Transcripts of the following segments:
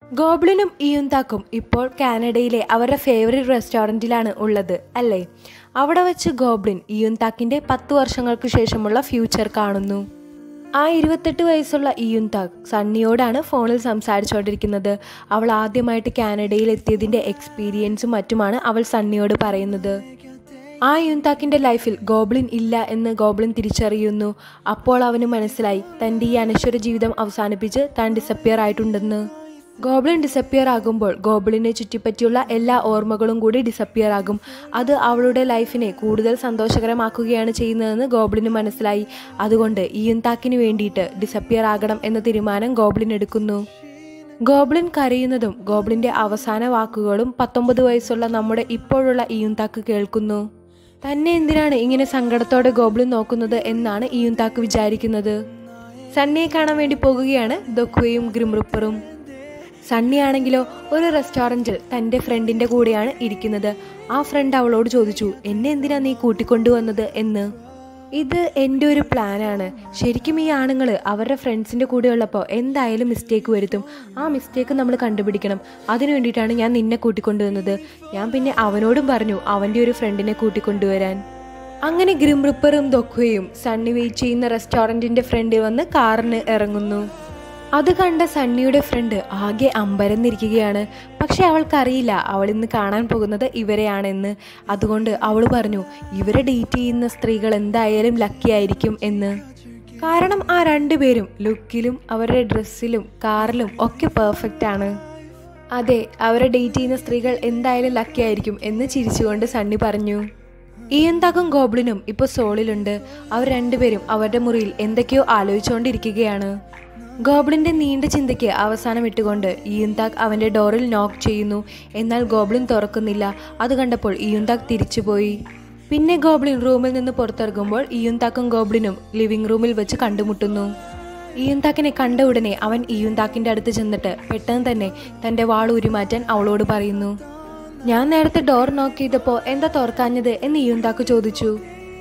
ഗോബ്ലിനും ഇയുന്താക്കും ഇപ്പോൾ കാനഡയിലെ അവരുടെ ഫേവറേറ്റ് റെസ്റ്റോറൻറ്റിലാണ് ഉള്ളത് അല്ലേ അവിടെ വെച്ച് ഗോബ്ലിൻ ഇയുന്താക്കിൻ്റെ പത്ത് വർഷങ്ങൾക്ക് ശേഷമുള്ള ഫ്യൂച്ചർ കാണുന്നു ആ ഇരുപത്തെട്ട് വയസ്സുള്ള ഇയുന്താക്ക് സണ്ണിയോടാണ് ഫോണിൽ സംസാരിച്ചുകൊണ്ടിരിക്കുന്നത് അവൾ ആദ്യമായിട്ട് കാനഡയിൽ എത്തിയതിൻ്റെ എക്സ്പീരിയൻസും മറ്റുമാണ് അവൾ സണ്ണിയോട് പറയുന്നത് ആ യുന്താക്കിന്റെ ലൈഫിൽ ഗോബ്ലിൻ ഇല്ല എന്ന് ഗോബ്ലിൻ തിരിച്ചറിയുന്നു അപ്പോൾ അവന് മനസ്സിലായി തൻ്റെ ഈ അനശ്വര ജീവിതം അവസാനിപ്പിച്ച് താൻ ഡിസപ്പിയർ ആയിട്ടുണ്ടെന്ന് ഗോബ്ലിൻ ഡിസപ്പിയർ ആകുമ്പോൾ ഗോബ്ലിനെ ചുറ്റിപ്പറ്റിയുള്ള എല്ലാ ഓർമ്മകളും കൂടി ഡിസപ്പിയർ ആകും അത് അവളുടെ ലൈഫിനെ കൂടുതൽ സന്തോഷകരമാക്കുകയാണ് ചെയ്യുന്നതെന്ന് ഗോബ്ലിന് മനസ്സിലായി അതുകൊണ്ട് ഈ യുന്താക്കിന് വേണ്ടിയിട്ട് ഡിസപ്പിയർ ആകണം എന്ന തീരുമാനം ഗോബ്ലിൻ എടുക്കുന്നു ഗോബ്ലിൻ കരയുന്നതും ഗോബ്ലിന്റെ അവസാന വാക്കുകളും പത്തൊമ്പത് വയസ്സുള്ള നമ്മുടെ ഇപ്പോഴുള്ള ഇയുന്താക്ക് കേൾക്കുന്നു തന്നെ എന്തിനാണ് ഇങ്ങനെ സങ്കടത്തോടെ ഗോബ്ലിൻ നോക്കുന്നത് എന്നാണ് ഇയുന്താക്ക് വിചാരിക്കുന്നത് സണ്ണിയെ കാണാൻ വേണ്ടി പോകുകയാണ് ദൊക്കുവയും ഗ്രിംറുപ്പറും സണ്ണിയാണെങ്കിലോ ഒരു റെസ്റ്റോറൻറ്റിൽ തൻ്റെ ഫ്രണ്ടിൻ്റെ കൂടെയാണ് ഇരിക്കുന്നത് ആ ഫ്രണ്ട് അവളോട് ചോദിച്ചു എന്നെ എന്തിനാ നീ കൂട്ടിക്കൊണ്ടുവന്നത് എന്ന് ഇത് എൻ്റെ ഒരു പ്ലാനാണ് ശരിക്കും ഈ ആണുങ്ങൾ അവരുടെ ഫ്രണ്ട്സിൻ്റെ കൂടെ ഉള്ളപ്പോൾ എന്തായാലും മിസ്റ്റേക്ക് വരുത്തും ആ മിസ്റ്റേക്ക് നമ്മൾ കണ്ടുപിടിക്കണം അതിനു വേണ്ടിയിട്ടാണ് ഞാൻ നിന്നെ കൂട്ടിക്കൊണ്ടുവന്നത് ഞാൻ പിന്നെ അവനോടും പറഞ്ഞു അവൻ്റെ ഒരു ഫ്രണ്ടിനെ കൂട്ടിക്കൊണ്ടുവരാൻ അങ്ങനെ ഗ്രിം റിപ്പറും ദൊക്കുകയും സണ്ണി വെയിറ്റ് ചെയ്യുന്ന റെസ്റ്റോറൻറ്റിൻ്റെ ഫ്രണ്ടിൽ വന്ന് കാറിന് ഇറങ്ങുന്നു അത് കണ്ട സണ്ണിയുടെ ഫ്രണ്ട് ആകെ അമ്പരന്നിരിക്കുകയാണ് പക്ഷെ അവൾക്കറിയില്ല അവൾ ഇന്ന് കാണാൻ പോകുന്നത് ഇവരെയാണെന്ന് അതുകൊണ്ട് അവൾ പറഞ്ഞു ഇവരെ ഡേറ്റ് ചെയ്യുന്ന സ്ത്രീകൾ എന്തായാലും ലക്കി ആയിരിക്കും എന്ന് കാരണം ആ രണ്ടുപേരും ലുക്കിലും അവരുടെ ഡ്രസ്സിലും കാറിലും ഒക്കെ പെർഫെക്റ്റ് ആണ് അതെ അവരെ ഡേറ്റ് ചെയ്യുന്ന സ്ത്രീകൾ എന്തായാലും ലക്കി ആയിരിക്കും എന്ന് ചിരിച്ചുകൊണ്ട് സണ്ണി പറഞ്ഞു ഈയന്താക്കും ഗോബ്ലിനും ഇപ്പോൾ സോളിലുണ്ട് അവർ രണ്ടുപേരും അവരുടെ മുറിയിൽ എന്തൊക്കെയോ ആലോചിച്ചുകൊണ്ടിരിക്കുകയാണ് ഗോബ്ലിന്റെ നീണ്ട ചിന്തയ്ക്ക് അവസാനം ഇട്ടുകൊണ്ട് ഇയുന്താക്ക് അവന്റെ ഡോറിൽ നോക്ക് ചെയ്യുന്നു എന്നാൽ ഗോബ്ലിൻ തുറക്കുന്നില്ല അത് കണ്ടപ്പോൾ ഇയുന്താക്ക് തിരിച്ചുപോയി പിന്നെ ഗോബ്ലിൻ റൂമിൽ നിന്ന് പുറത്തിറങ്ങുമ്പോൾ ഇയുന്താക്കും ഗോബ്ലിനും ലിവിംഗ് റൂമിൽ വെച്ച് കണ്ടുമുട്ടുന്നു ഇയുന്താക്കിനെ കണ്ട ഉടനെ അവൻ ഇയുന്താക്കിന്റെ അടുത്ത് ചെന്നിട്ട് പെട്ടെന്ന് തന്നെ തന്റെ വാൾ ഉരുമാറ്റാൻ അവളോട് പറയുന്നു ഞാൻ നേരത്തെ ഡോർ നോക്ക് ചെയ്തപ്പോൾ എന്താ തുറക്കാഞ്ഞത് എന്ന് ഇയുന്താക്ക് ചോദിച്ചു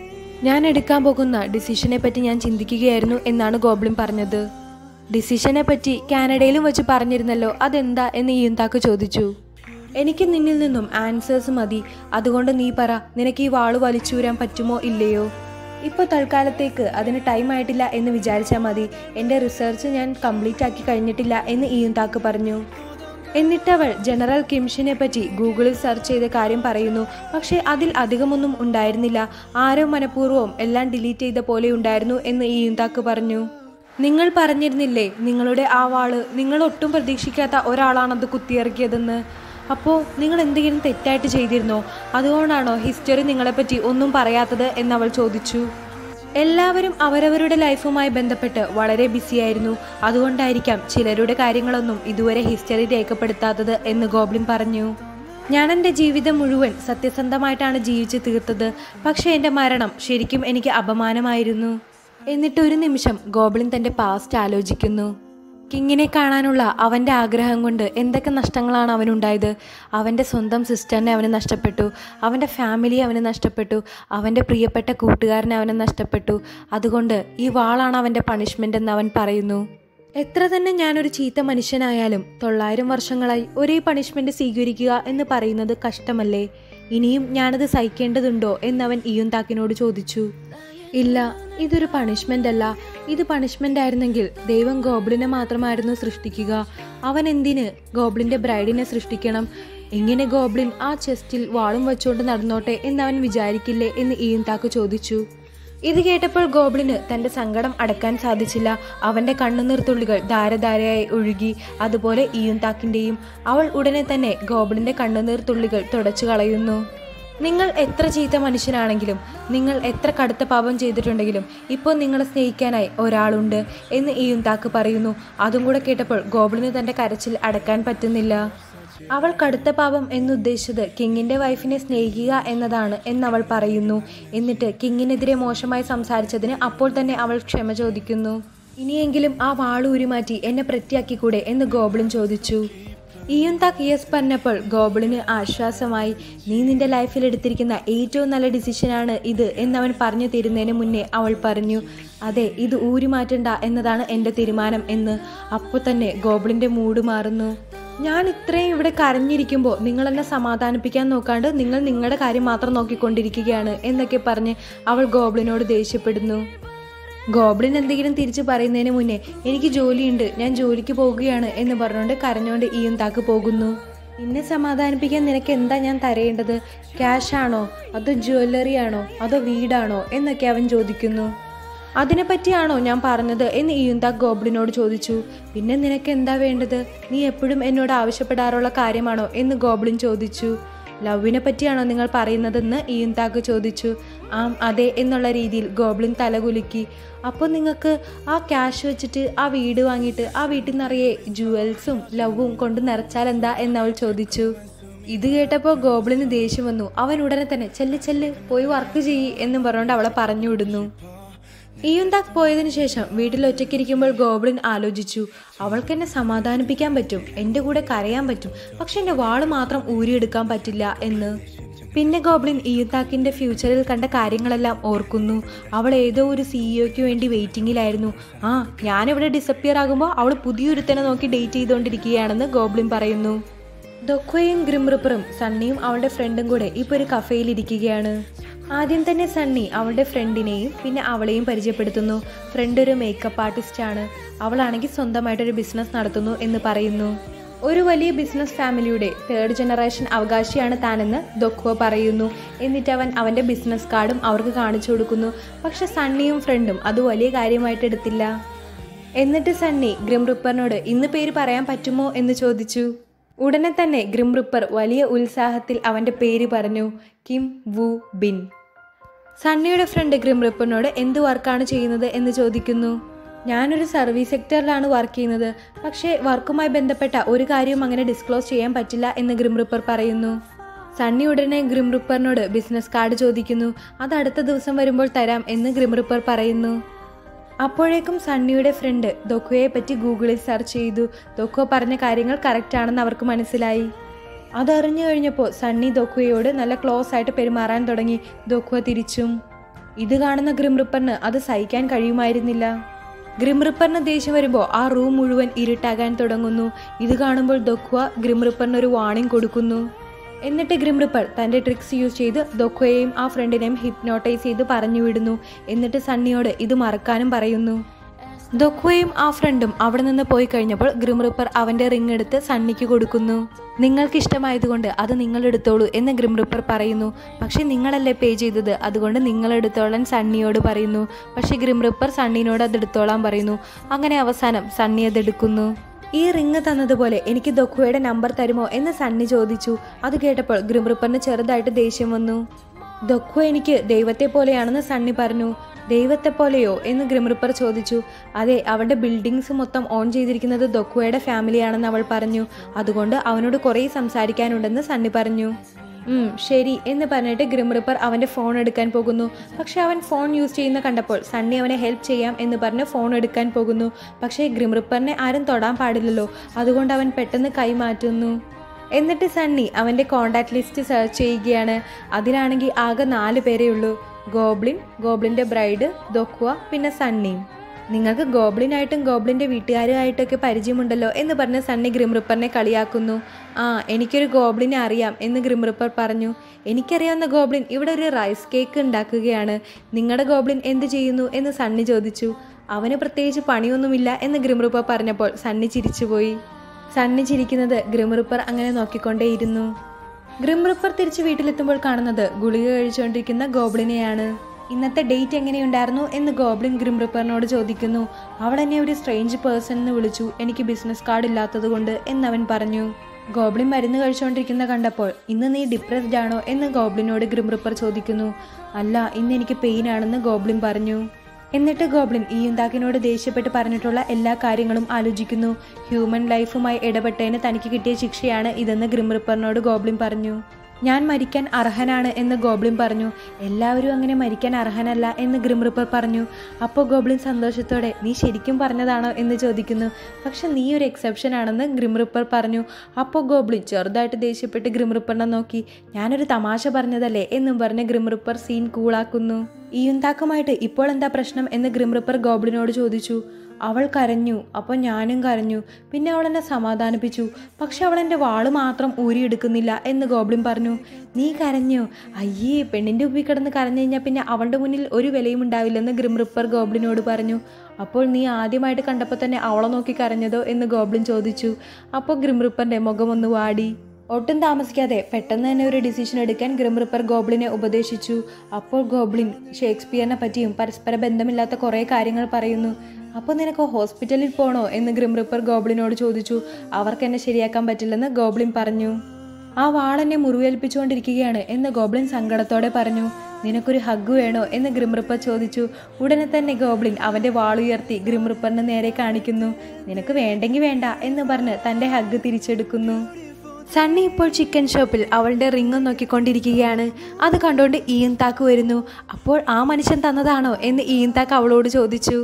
ഞാൻ എടുക്കാൻ പോകുന്ന ഡിസിഷനെ പറ്റി ഞാൻ ചിന്തിക്കുകയായിരുന്നു എന്നാണ് ഗോബ്ലിൻ പറഞ്ഞത് ഡിസിഷനെ പറ്റി കാനഡയിലും വെച്ച് പറഞ്ഞിരുന്നല്ലോ അതെന്താ എന്ന് ഈയന്താക്ക് ചോദിച്ചു എനിക്ക് നിന്നിൽ നിന്നും ആൻസേഴ്സ് മതി അതുകൊണ്ട് നീ പറ നിനക്ക് ഈ വാള് വലിച്ചൂരാൻ പറ്റുമോ ഇല്ലയോ ഇപ്പോൾ തൽക്കാലത്തേക്ക് അതിന് ടൈം ആയിട്ടില്ല എന്ന് വിചാരിച്ചാൽ മതി എൻ്റെ റിസർച്ച് ഞാൻ കംപ്ലീറ്റ് ആക്കി കഴിഞ്ഞിട്ടില്ല എന്ന് ഈയന്താക്ക് പറഞ്ഞു എന്നിട്ടവൾ ജനറൽ കിംഷിനെ പറ്റി ഗൂഗിളിൽ സെർച്ച് ചെയ്ത കാര്യം പറയുന്നു പക്ഷേ അതിൽ അധികമൊന്നും ഉണ്ടായിരുന്നില്ല ആരോ മനഃപൂർവ്വം എല്ലാം ഡിലീറ്റ് ചെയ്ത പോലെ ഉണ്ടായിരുന്നു എന്ന് ഈയന്താക്ക് പറഞ്ഞു നിങ്ങൾ പറഞ്ഞിരുന്നില്ലേ നിങ്ങളുടെ ആ വാള് നിങ്ങൾ ഒട്ടും പ്രതീക്ഷിക്കാത്ത ഒരാളാണത് കുത്തിയിറക്കിയതെന്ന് അപ്പോൾ നിങ്ങൾ എന്തെങ്കിലും തെറ്റായിട്ട് ചെയ്തിരുന്നോ അതുകൊണ്ടാണോ ഹിസ്റ്ററി നിങ്ങളെപ്പറ്റി ഒന്നും പറയാത്തത് എന്നവൾ ചോദിച്ചു എല്ലാവരും അവരവരുടെ ലൈഫുമായി ബന്ധപ്പെട്ട് വളരെ ബിസിയായിരുന്നു അതുകൊണ്ടായിരിക്കാം ചിലരുടെ കാര്യങ്ങളൊന്നും ഇതുവരെ ഹിസ്റ്ററി രേഖപ്പെടുത്താത്തത് എന്ന് ഗോബ്ലിൻ പറഞ്ഞു ഞാൻ എൻ്റെ ജീവിതം മുഴുവൻ സത്യസന്ധമായിട്ടാണ് ജീവിച്ചു തീർത്തത് പക്ഷേ എൻ്റെ മരണം ശരിക്കും എനിക്ക് അപമാനമായിരുന്നു എന്നിട്ട് ഒരു നിമിഷം ഗോബ്ലിൻ തൻ്റെ പാസ്റ്റ് ആലോചിക്കുന്നു കിങ്ങിനെ കാണാനുള്ള അവൻ്റെ ആഗ്രഹം കൊണ്ട് എന്തൊക്കെ നഷ്ടങ്ങളാണ് അവനുണ്ടായത് അവൻ്റെ സ്വന്തം സിസ്റ്ററിനെ അവന് നഷ്ടപ്പെട്ടു അവൻ്റെ ഫാമിലി അവന് നഷ്ടപ്പെട്ടു അവൻ്റെ പ്രിയപ്പെട്ട കൂട്ടുകാരനെ അവന് നഷ്ടപ്പെട്ടു അതുകൊണ്ട് ഈ വാളാണ് അവൻ്റെ പണിഷ്മെൻ്റ് എന്ന് അവൻ പറയുന്നു എത്ര തന്നെ ഞാനൊരു ചീത്ത മനുഷ്യനായാലും തൊള്ളായിരം വർഷങ്ങളായി ഒരേ പണിഷ്മെന്റ് സ്വീകരിക്കുക എന്ന് പറയുന്നത് കഷ്ടമല്ലേ ഇനിയും ഞാനത് സഹിക്കേണ്ടതുണ്ടോ എന്നവൻ ഇയുന്താക്കിനോട് ചോദിച്ചു ഇല്ല ഇതൊരു പണിഷ്മെന്റ് അല്ല ഇത് പണിഷ്മെന്റ് ആയിരുന്നെങ്കിൽ ദൈവം ഗോബ്ലിനെ മാത്രമായിരുന്നു സൃഷ്ടിക്കുക അവൻ എന്തിന് ഗോബ്ലിന്റെ ബ്രൈഡിനെ സൃഷ്ടിക്കണം എങ്ങനെ ഗോബ്ലിൻ ആ ചെസ്റ്റിൽ വാളും വെച്ചുകൊണ്ട് നടന്നോട്ടെ എന്നവൻ വിചാരിക്കില്ലേ എന്ന് ഈയന്താക്ക് ചോദിച്ചു ഇത് കേട്ടപ്പോൾ ഗോബ്ലിന് തന്റെ സങ്കടം അടക്കാൻ സാധിച്ചില്ല അവന്റെ കണ്ണുനീർത്തുള്ളികൾ ധാരധാരയായി ഒഴുകി അതുപോലെ ഈയുന്താക്കിന്റെയും അവൾ ഉടനെ തന്നെ ഗോബ്ലിന്റെ കണ്ണുനീർത്തുള്ളികൾ തുടച്ചു കളയുന്നു നിങ്ങൾ എത്ര ചീത്ത മനുഷ്യനാണെങ്കിലും നിങ്ങൾ എത്ര കടുത്ത പാപം ചെയ്തിട്ടുണ്ടെങ്കിലും ഇപ്പോൾ നിങ്ങളെ സ്നേഹിക്കാനായി ഒരാളുണ്ട് എന്ന് ഈയുന്താക്ക് പറയുന്നു അതും കൂടെ കേട്ടപ്പോൾ ഗോബ്ലിന് തന്റെ കരച്ചിൽ അടക്കാൻ പറ്റുന്നില്ല അവൾ കടുത്ത പാപം എന്നുദ്ദേശിച്ചത് കിങ്ങിന്റെ വൈഫിനെ സ്നേഹിക്കുക എന്നതാണ് എന്നവൾ പറയുന്നു എന്നിട്ട് കിങ്ങിനെതിരെ മോശമായി സംസാരിച്ചതിന് അപ്പോൾ തന്നെ അവൾ ക്ഷമ ചോദിക്കുന്നു ഇനിയെങ്കിലും ആ വാള് ഉരുമാറ്റി എന്നെ പ്രത്യാക്കിക്കൂടെ എന്ന് ഗോബ്ലിൻ ചോദിച്ചു ഇയുന്താക്ക് യെസ് പറഞ്ഞപ്പോൾ ഗോബിളിന് ആശ്വാസമായി നീ നിന്റെ ലൈഫിൽ എടുത്തിരിക്കുന്ന ഏറ്റവും നല്ല ഡിസിഷനാണ് ഇത് എന്നവൻ പറഞ്ഞു തരുന്നതിന് മുന്നേ അവൾ പറഞ്ഞു അതെ ഇത് ഊരി മാറ്റണ്ട എന്നതാണ് എൻ്റെ തീരുമാനം എന്ന് അപ്പോൾ തന്നെ ഗോബിളിൻ്റെ മൂഡ് മാറുന്നു ഞാൻ ഇത്രയും ഇവിടെ കരഞ്ഞിരിക്കുമ്പോൾ നിങ്ങൾ എന്നെ സമാധാനിപ്പിക്കാൻ നോക്കാണ്ട് നിങ്ങൾ നിങ്ങളുടെ കാര്യം മാത്രം നോക്കിക്കൊണ്ടിരിക്കുകയാണ് എന്നൊക്കെ പറഞ്ഞ് അവൾ ഗോബ്ലിനോട് ദേഷ്യപ്പെടുന്നു ഗോബ്ലിൻ എന്തെങ്കിലും തിരിച്ചു പറയുന്നതിന് മുന്നേ എനിക്ക് ജോലിയുണ്ട് ഞാൻ ജോലിക്ക് പോകുകയാണ് എന്ന് പറഞ്ഞുകൊണ്ട് കരഞ്ഞുകൊണ്ട് ഈയും താക്ക് പോകുന്നു എന്നെ സമാധാനിപ്പിക്കാൻ നിനക്ക് എന്താ ഞാൻ തരേണ്ടത് ക്യാഷ് ആണോ അതോ ജ്വല്ലറി ആണോ അതോ വീടാണോ എന്നൊക്കെ അവൻ ചോദിക്കുന്നു അതിനെപ്പറ്റിയാണോ ഞാൻ പറഞ്ഞത് എന്ന് ഇയുന്താക് ഗോബ്ലിനോട് ചോദിച്ചു പിന്നെ നിനക്ക് എന്താ വേണ്ടത് നീ എപ്പോഴും എന്നോട് ആവശ്യപ്പെടാറുള്ള കാര്യമാണോ എന്ന് ഗോബ്ലിൻ ചോദിച്ചു ലവിനെ പറ്റിയാണോ നിങ്ങൾ പറയുന്നതെന്ന് ഇയുന്താക്ക് ചോദിച്ചു ആം അതെ എന്നുള്ള രീതിയിൽ ഗോബ്ലിൻ തലകുലുക്കി അപ്പോൾ നിങ്ങൾക്ക് ആ ക്യാഷ് വെച്ചിട്ട് ആ വീട് വാങ്ങിയിട്ട് ആ വീട്ടിൽ നിറയെ ജുവൽസും ലവും കൊണ്ട് നിറച്ചാൽ എന്താ എന്നവൾ ചോദിച്ചു ഇത് കേട്ടപ്പോൾ ഗോബ്ലിന് ദേഷ്യം വന്നു അവൻ ഉടനെ തന്നെ ചെല്ല് ചെല്ല് പോയി വർക്ക് ചെയ്യ് എന്നും പറഞ്ഞുകൊണ്ട് അവളെ പറഞ്ഞു വിടുന്നു ഇയുന്താക്ക് പോയതിനു ശേഷം വീട്ടിൽ ഒറ്റയ്ക്കിരിക്കുമ്പോൾ ഗോബ്ലിൻ ആലോചിച്ചു അവൾക്ക് എന്നെ സമാധാനിപ്പിക്കാൻ പറ്റും എൻ്റെ കൂടെ കരയാൻ പറ്റും പക്ഷെ എൻ്റെ വാള് മാത്രം ഊരിയെടുക്കാൻ പറ്റില്ല എന്ന് പിന്നെ ഗോബ്ലിൻ ഇയുത്താക്കിന്റെ ഫ്യൂച്ചറിൽ കണ്ട കാര്യങ്ങളെല്ലാം ഓർക്കുന്നു അവൾ ഏതോ ഒരു സിഇഒക്ക് വേണ്ടി വെയിറ്റിംഗിലായിരുന്നു ആ ഞാനിവിടെ ഡിസപ്പിയർ ആകുമ്പോൾ അവൾ പുതിയൊരുത്തനെ നോക്കി ഡേറ്റ് ചെയ്തുകൊണ്ടിരിക്കുകയാണെന്ന് ഗോബ്ലിൻ പറയുന്നു ദൊക്കോയും ഗ്രിംറിപ്പറും സണ്ണിയും അവളുടെ ഫ്രണ്ടും കൂടെ ഇപ്പോൾ ഒരു കഫേയിൽ ഇരിക്കുകയാണ് ആദ്യം തന്നെ സണ്ണി അവളുടെ ഫ്രണ്ടിനെയും പിന്നെ അവളെയും പരിചയപ്പെടുത്തുന്നു ഫ്രണ്ട് ഒരു മേക്കപ്പ് ആർട്ടിസ്റ്റ് ആണ് അവളാണെങ്കിൽ സ്വന്തമായിട്ടൊരു ബിസിനസ് നടത്തുന്നു എന്ന് പറയുന്നു ഒരു വലിയ ബിസിനസ് ഫാമിലിയുടെ തേർഡ് ജനറേഷൻ അവകാശിയാണ് താനെന്ന് ദൊക്കോ പറയുന്നു എന്നിട്ട് അവൻ അവൻ്റെ ബിസിനസ് കാർഡും അവർക്ക് കാണിച്ചു കൊടുക്കുന്നു പക്ഷെ സണ്ണിയും ഫ്രണ്ടും അത് വലിയ കാര്യമായിട്ട് എടുത്തില്ല എന്നിട്ട് സണ്ണി ഗ്രിം റിപ്പറിനോട് ഇന്ന് പേര് പറയാൻ പറ്റുമോ എന്ന് ചോദിച്ചു ഉടനെ തന്നെ ഗ്രിം റിപ്പർ വലിയ ഉത്സാഹത്തിൽ അവൻ്റെ പേര് പറഞ്ഞു കിം വു ബിൻ സണ്ണിയുടെ ഫ്രണ്ട് ഗ്രിം റിപ്പറിനോട് എന്ത് വർക്കാണ് ചെയ്യുന്നത് എന്ന് ചോദിക്കുന്നു ഞാനൊരു സർവീസ് സെക്ടറിലാണ് വർക്ക് ചെയ്യുന്നത് പക്ഷേ വർക്കുമായി ബന്ധപ്പെട്ട ഒരു കാര്യവും അങ്ങനെ ഡിസ്ക്ലോസ് ചെയ്യാൻ പറ്റില്ല എന്ന് ഗ്രിം റിപ്പർ പറയുന്നു സണ്ണി ഉടനെ ഗ്രിം റിപ്പറിനോട് ബിസിനസ് കാർഡ് ചോദിക്കുന്നു അത് അടുത്ത ദിവസം വരുമ്പോൾ തരാം എന്ന് ഗ്രിം റിപ്പർ പറയുന്നു അപ്പോഴേക്കും സണ്ണിയുടെ ഫ്രണ്ട് ദൊക്കോയെ പറ്റി ഗൂഗിളിൽ സെർച്ച് ചെയ്തു ദൊക്കോ പറഞ്ഞ കാര്യങ്ങൾ കറക്റ്റ് ആണെന്ന് അവർക്ക് മനസ്സിലായി അതറിഞ്ഞു കഴിഞ്ഞപ്പോൾ സണ്ണി ദൊക്കോയോട് നല്ല ക്ലോസ് ആയിട്ട് പെരുമാറാൻ തുടങ്ങി ദൊക്കോ തിരിച്ചും ഇത് കാണുന്ന ഗ്രിം റിപ്പറിന് അത് സഹിക്കാൻ കഴിയുമായിരുന്നില്ല ഗ്രിം റിപ്പറിന് ദേഷ്യം വരുമ്പോൾ ആ റൂം മുഴുവൻ ഇരുട്ടാകാൻ തുടങ്ങുന്നു ഇത് കാണുമ്പോൾ ദൊക്വ ഗ്രിം റിപ്പറിന് ഒരു വാണിംഗ് കൊടുക്കുന്നു എന്നിട്ട് ഗ്രിം റിപ്പർ തൻ്റെ ട്രിക്സ് യൂസ് ചെയ്ത് ദൊക്വയെയും ആ ഫ്രണ്ടിനെയും ഹിപ്നോട്ടൈസ് ചെയ്ത് പറഞ്ഞു വിടുന്നു എന്നിട്ട് സണ്ണിയോട് ഇത് മറക്കാനും പറയുന്നു ദൊക്വയും ആ ഫ്രണ്ടും അവിടെ നിന്ന് പോയി കഴിഞ്ഞപ്പോൾ ഗ്രിം റിപ്പർ അവൻ്റെ റിങ് എടുത്ത് സണ്ണിക്ക് കൊടുക്കുന്നു നിങ്ങൾക്ക് ഇഷ്ടമായതുകൊണ്ട് അത് നിങ്ങൾ എടുത്തോളൂ എന്ന് ഗ്രിം റിപ്പർ പറയുന്നു പക്ഷേ നിങ്ങളല്ലേ പേ ചെയ്തത് അതുകൊണ്ട് നിങ്ങൾ എടുത്തോളാൻ സണ്ണിയോട് പറയുന്നു പക്ഷേ ഗ്രിം റിപ്പർ സണ്ണിനോട് അത് എടുത്തോളാൻ പറയുന്നു അങ്ങനെ അവസാനം സണ്ണി അത് എടുക്കുന്നു ഈ റിങ് തന്നതുപോലെ എനിക്ക് ദൊക്കുവയുടെ നമ്പർ തരുമോ എന്ന് സണ്ണി ചോദിച്ചു അത് കേട്ടപ്പോൾ ഗ്രിം റിപ്പറിന് ചെറുതായിട്ട് ദേഷ്യം വന്നു ദൊക്കു എനിക്ക് ദൈവത്തെ പോലെയാണെന്ന് സണ്ണി പറഞ്ഞു ദൈവത്തെ പോലെയോ എന്ന് ഗ്രിംറിപ്പർ ചോദിച്ചു അതെ അവളുടെ ബിൽഡിങ്സ് മൊത്തം ഓൺ ചെയ്തിരിക്കുന്നത് ദൊക്കുവയുടെ ഫാമിലിയാണെന്ന് അവൾ പറഞ്ഞു അതുകൊണ്ട് അവനോട് കുറേ സംസാരിക്കാനുണ്ടെന്ന് സണ്ണി പറഞ്ഞു ഉം ശരി എന്ന് പറഞ്ഞിട്ട് ഗ്രിംറിപ്പർ അവൻ്റെ ഫോൺ എടുക്കാൻ പോകുന്നു പക്ഷെ അവൻ ഫോൺ യൂസ് ചെയ്യുന്ന കണ്ടപ്പോൾ സണ്ണി അവനെ ഹെൽപ്പ് ചെയ്യാം എന്ന് പറഞ്ഞ് ഫോൺ എടുക്കാൻ പോകുന്നു പക്ഷേ ഗ്രിംറിപ്പറിനെ ആരും തൊടാൻ പാടില്ലല്ലോ അതുകൊണ്ട് അവൻ പെട്ടെന്ന് കൈമാറ്റുന്നു എന്നിട്ട് സണ്ണി അവൻ്റെ കോണ്ടാക്ട് ലിസ്റ്റ് സെർച്ച് ചെയ്യുകയാണ് അതിലാണെങ്കിൽ ആകെ നാല് പേരേ ഉള്ളൂ ഗോബ്ലിൻ ഗോബ്ലിൻ്റെ ബ്രൈഡ് ദൊക്വ പിന്നെ സണ്ണിയും നിങ്ങൾക്ക് ഗോബ്ലിനായിട്ടും ഗോബ്ലിൻ്റെ വീട്ടുകാരുമായിട്ടൊക്കെ പരിചയമുണ്ടല്ലോ എന്ന് പറഞ്ഞ് സണ്ണി ഗ്രിംറിപ്പറിനെ കളിയാക്കുന്നു ആ എനിക്കൊരു ഗോബ്ലിനെ അറിയാം എന്ന് ഗ്രിംറിപ്പർ പറഞ്ഞു എനിക്കറിയാവുന്ന ഗോബ്ലിൻ ഇവിടെ ഒരു റൈസ് കേക്ക് ഉണ്ടാക്കുകയാണ് നിങ്ങളുടെ ഗോബ്ലിൻ എന്ത് ചെയ്യുന്നു എന്ന് സണ്ണി ചോദിച്ചു അവന് പ്രത്യേകിച്ച് പണിയൊന്നുമില്ല എന്ന് ഗ്രിംറിപ്പർ പറഞ്ഞപ്പോൾ സണ്ണി ചിരിച്ചുപോയി സണ്ണി ചിരിക്കുന്നത് ഗ്രിംറിപ്പർ അങ്ങനെ നോക്കിക്കൊണ്ടേയിരുന്നു ഗ്രിംറിപ്പർ തിരിച്ച് വീട്ടിലെത്തുമ്പോൾ കാണുന്നത് ഗുളിക കഴിച്ചുകൊണ്ടിരിക്കുന്ന ഗോബ്ലിനെയാണ് ഇന്നത്തെ ഡേറ്റ് എങ്ങനെയുണ്ടായിരുന്നു എന്ന് ഗോബ്ലിൻ ഗ്രിംറിപ്പറിനോട് ചോദിക്കുന്നു അവൾ എന്നെ ഒരു സ്ട്രേഞ്ച് പേഴ്സൺ എന്ന് വിളിച്ചു എനിക്ക് ബിസിനസ് കാർഡ് ഇല്ലാത്തത് കൊണ്ട് എന്നവൻ പറഞ്ഞു ഗോബ്ലിൻ മരുന്ന് കഴിച്ചുകൊണ്ടിരിക്കുന്ന കണ്ടപ്പോൾ ഇന്ന് നീ ഡിപ്രസ്ഡ് ആണോ എന്ന് ഗോബ്ലിനോട് ഗ്രിംറിപ്പർ ചോദിക്കുന്നു അല്ല ഇന്ന് എനിക്ക് പെയിൻ ആണെന്ന് ഗോബ്ലിൻ പറഞ്ഞു എന്നിട്ട് ഗോബ്ലിൻ ഈ യുന്താക്കിനോട് ദേഷ്യപ്പെട്ട് പറഞ്ഞിട്ടുള്ള എല്ലാ കാര്യങ്ങളും ആലോചിക്കുന്നു ഹ്യൂമൻ ലൈഫുമായി ഇടപെട്ടതിന് തനിക്ക് കിട്ടിയ ശിക്ഷയാണ് ഇതെന്ന് ഗ്രിംറിപ്പറിനോട് ഗോബ്ലിൻ പറഞ്ഞു ഞാൻ മരിക്കാൻ അർഹനാണ് എന്ന് ഗോബ്ലിൻ പറഞ്ഞു എല്ലാവരും അങ്ങനെ മരിക്കാൻ അർഹനല്ല എന്ന് ഗ്രിംറിപ്പർ പറഞ്ഞു അപ്പോൾ ഗോബ്ലിൻ സന്തോഷത്തോടെ നീ ശരിക്കും പറഞ്ഞതാണോ എന്ന് ചോദിക്കുന്നു പക്ഷെ നീ ഒരു എക്സെപ്ഷൻ ആണെന്ന് ഗ്രിംറിപ്പർ പറഞ്ഞു അപ്പോൾ ഗോബ്ലിൻ ചെറുതായിട്ട് ദേഷ്യപ്പെട്ട് ഗ്രിംറിപ്പറിനെ നോക്കി ഞാനൊരു തമാശ പറഞ്ഞതല്ലേ എന്നും പറഞ്ഞ് ഗ്രിംറിപ്പർ സീൻ കൂളാക്കുന്നു ഈ യുന്താക്കുമായിട്ട് ഇപ്പോൾ എന്താ പ്രശ്നം എന്ന് ഗ്രിംറിപ്പർ ഗോബ്ലിനോട് ചോദിച്ചു അവൾ കരഞ്ഞു അപ്പോൾ ഞാനും കരഞ്ഞു പിന്നെ അവൾ എന്നെ സമാധാനിപ്പിച്ചു പക്ഷെ അവൾ എൻ്റെ വാള് മാത്രം ഊരിയെടുക്കുന്നില്ല എന്ന് ഗോബ്ലിൻ പറഞ്ഞു നീ കരഞ്ഞു അയ്യേ പെണ്ണിൻ്റെ ഉപ്പി കിടന്ന് കരഞ്ഞു കഴിഞ്ഞാൽ പിന്നെ അവളുടെ മുന്നിൽ ഒരു വിലയും ഉണ്ടാവില്ലെന്ന് ഗ്രിം റിപ്പർ ഗോബ്ലിനോട് പറഞ്ഞു അപ്പോൾ നീ ആദ്യമായിട്ട് കണ്ടപ്പോൾ തന്നെ അവളെ നോക്കി കരഞ്ഞതോ എന്ന് ഗോബ്ലിൻ ചോദിച്ചു അപ്പോൾ ഗ്രിം റിപ്പറിൻ്റെ മുഖം ഒന്ന് വാടി ഒട്ടും താമസിക്കാതെ പെട്ടെന്ന് തന്നെ ഒരു ഡിസിഷൻ എടുക്കാൻ ഗ്രിം റിപ്പർ ഗോബ്ലിനെ ഉപദേശിച്ചു അപ്പോൾ ഗോബ്ലിൻ ഷേക്സ്പിയറിനെ പറ്റിയും പരസ്പര ബന്ധമില്ലാത്ത കുറേ കാര്യങ്ങൾ പറയുന്നു അപ്പോൾ നിനക്ക് ഹോസ്പിറ്റലിൽ പോണോ എന്ന് ഗ്രിം റിപ്പർ ഗോബ്ലിനോട് ചോദിച്ചു അവർക്ക് എന്നെ ശരിയാക്കാൻ പറ്റില്ലെന്ന് ഗോബ്ലിൻ പറഞ്ഞു ആ വാളെന്നെ മുറിവേൽപ്പിച്ചുകൊണ്ടിരിക്കുകയാണ് എന്ന് ഗോബ്ലിൻ സങ്കടത്തോടെ പറഞ്ഞു നിനക്കൊരു ഹഗ് വേണോ എന്ന് ഗ്രിംറിപ്പർ ചോദിച്ചു ഉടനെ തന്നെ ഗോബ്ലിൻ അവന്റെ വാളുയർത്തി ഗ്രിംറിപ്പറിന് നേരെ കാണിക്കുന്നു നിനക്ക് വേണ്ടെങ്കിൽ വേണ്ട എന്ന് പറഞ്ഞ് തന്റെ ഹഗ് തിരിച്ചെടുക്കുന്നു സണ്ണി ഇപ്പോൾ ചിക്കൻ ഷോപ്പിൽ അവളുടെ റിങ് നോക്കിക്കൊണ്ടിരിക്കുകയാണ് അത് കണ്ടുകൊണ്ട് ഈയൻ താക്ക് വരുന്നു അപ്പോൾ ആ മനുഷ്യൻ തന്നതാണോ എന്ന് ഈയൻ താക്ക് അവളോട് ചോദിച്ചു